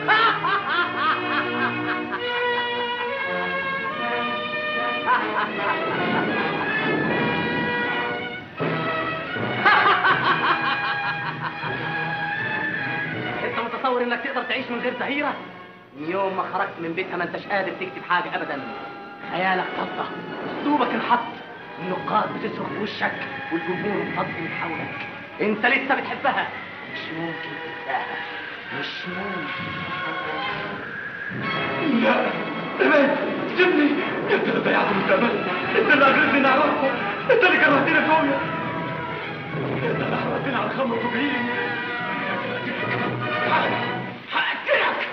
انت متصور انك تقدر تعيش من غير زهيرة؟ من يوم ما خرجت من بيتها ما انتش قادر تكتب حاجة ابدا خيالك فضة اسلوبك انحط النقاد بتصرخ في وشك والجمهور مفض من حولك انت لسه بتحبها مش ممكن تنساها مش ممكن لا ابعد سيبني انت اللي ضيعت مستقبلي انت اللي اغرتني نعرفه انت اللي كرهتني في رؤيا انت اللي حرمتني على الخمر وكوكايين هقتلك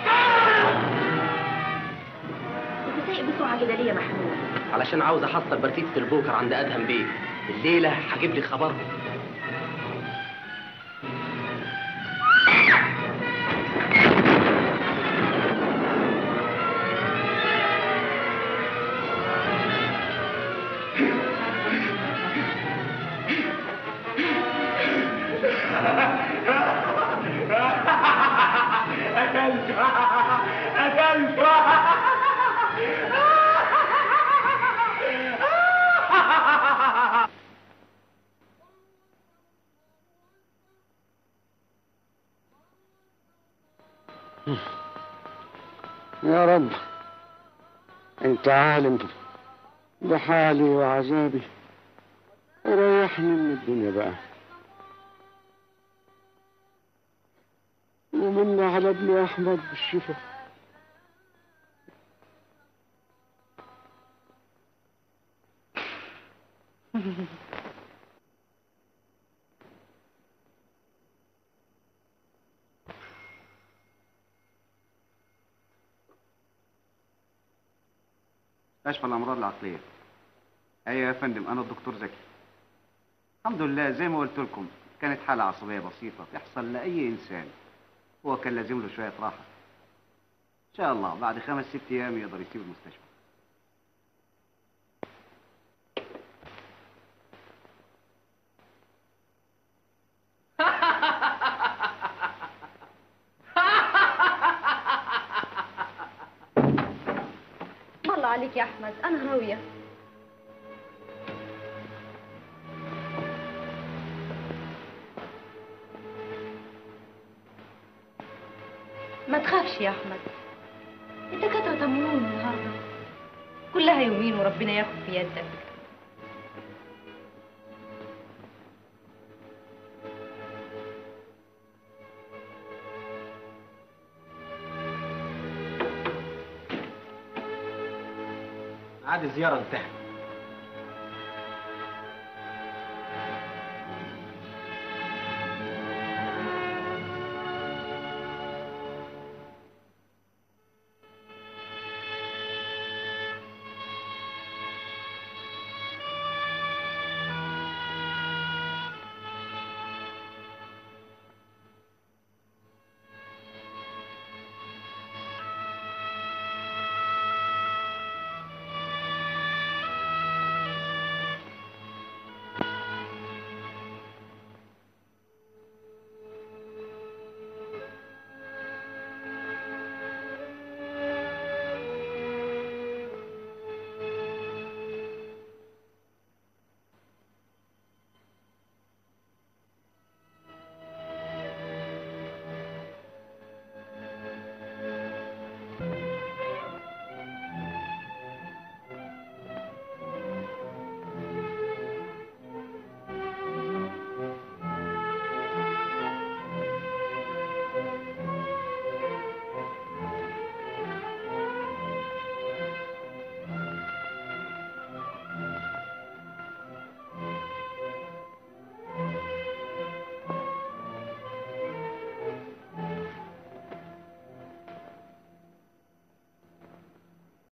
انت سايق بسرعه كده ليه يا محمود علشان عاوز احصل برتيتة البوكر عند ادهم بيه الليلة هجيب لي خبرهم قتلت قتلت يا رب انت عالم بحالي وعذابي ريحني من الدنيا بقى ومن على ابني احمد بالشفا مستشفى الامراض العقليه ايوه يا فندم انا الدكتور زكي الحمد لله زي ما قلت لكم كانت حاله عصبيه بسيطه تحصل لاي انسان هو كان لازم له شويه راحه ان شاء الله بعد خمس ست ايام يقدر يسيب المستشفى الله عليك يا احمد انا راويه ما تخافش يا احمد الدكاتره طمنوني النهارده كلها يومين وربنا ياخد في يدك عاد الزياره انتهت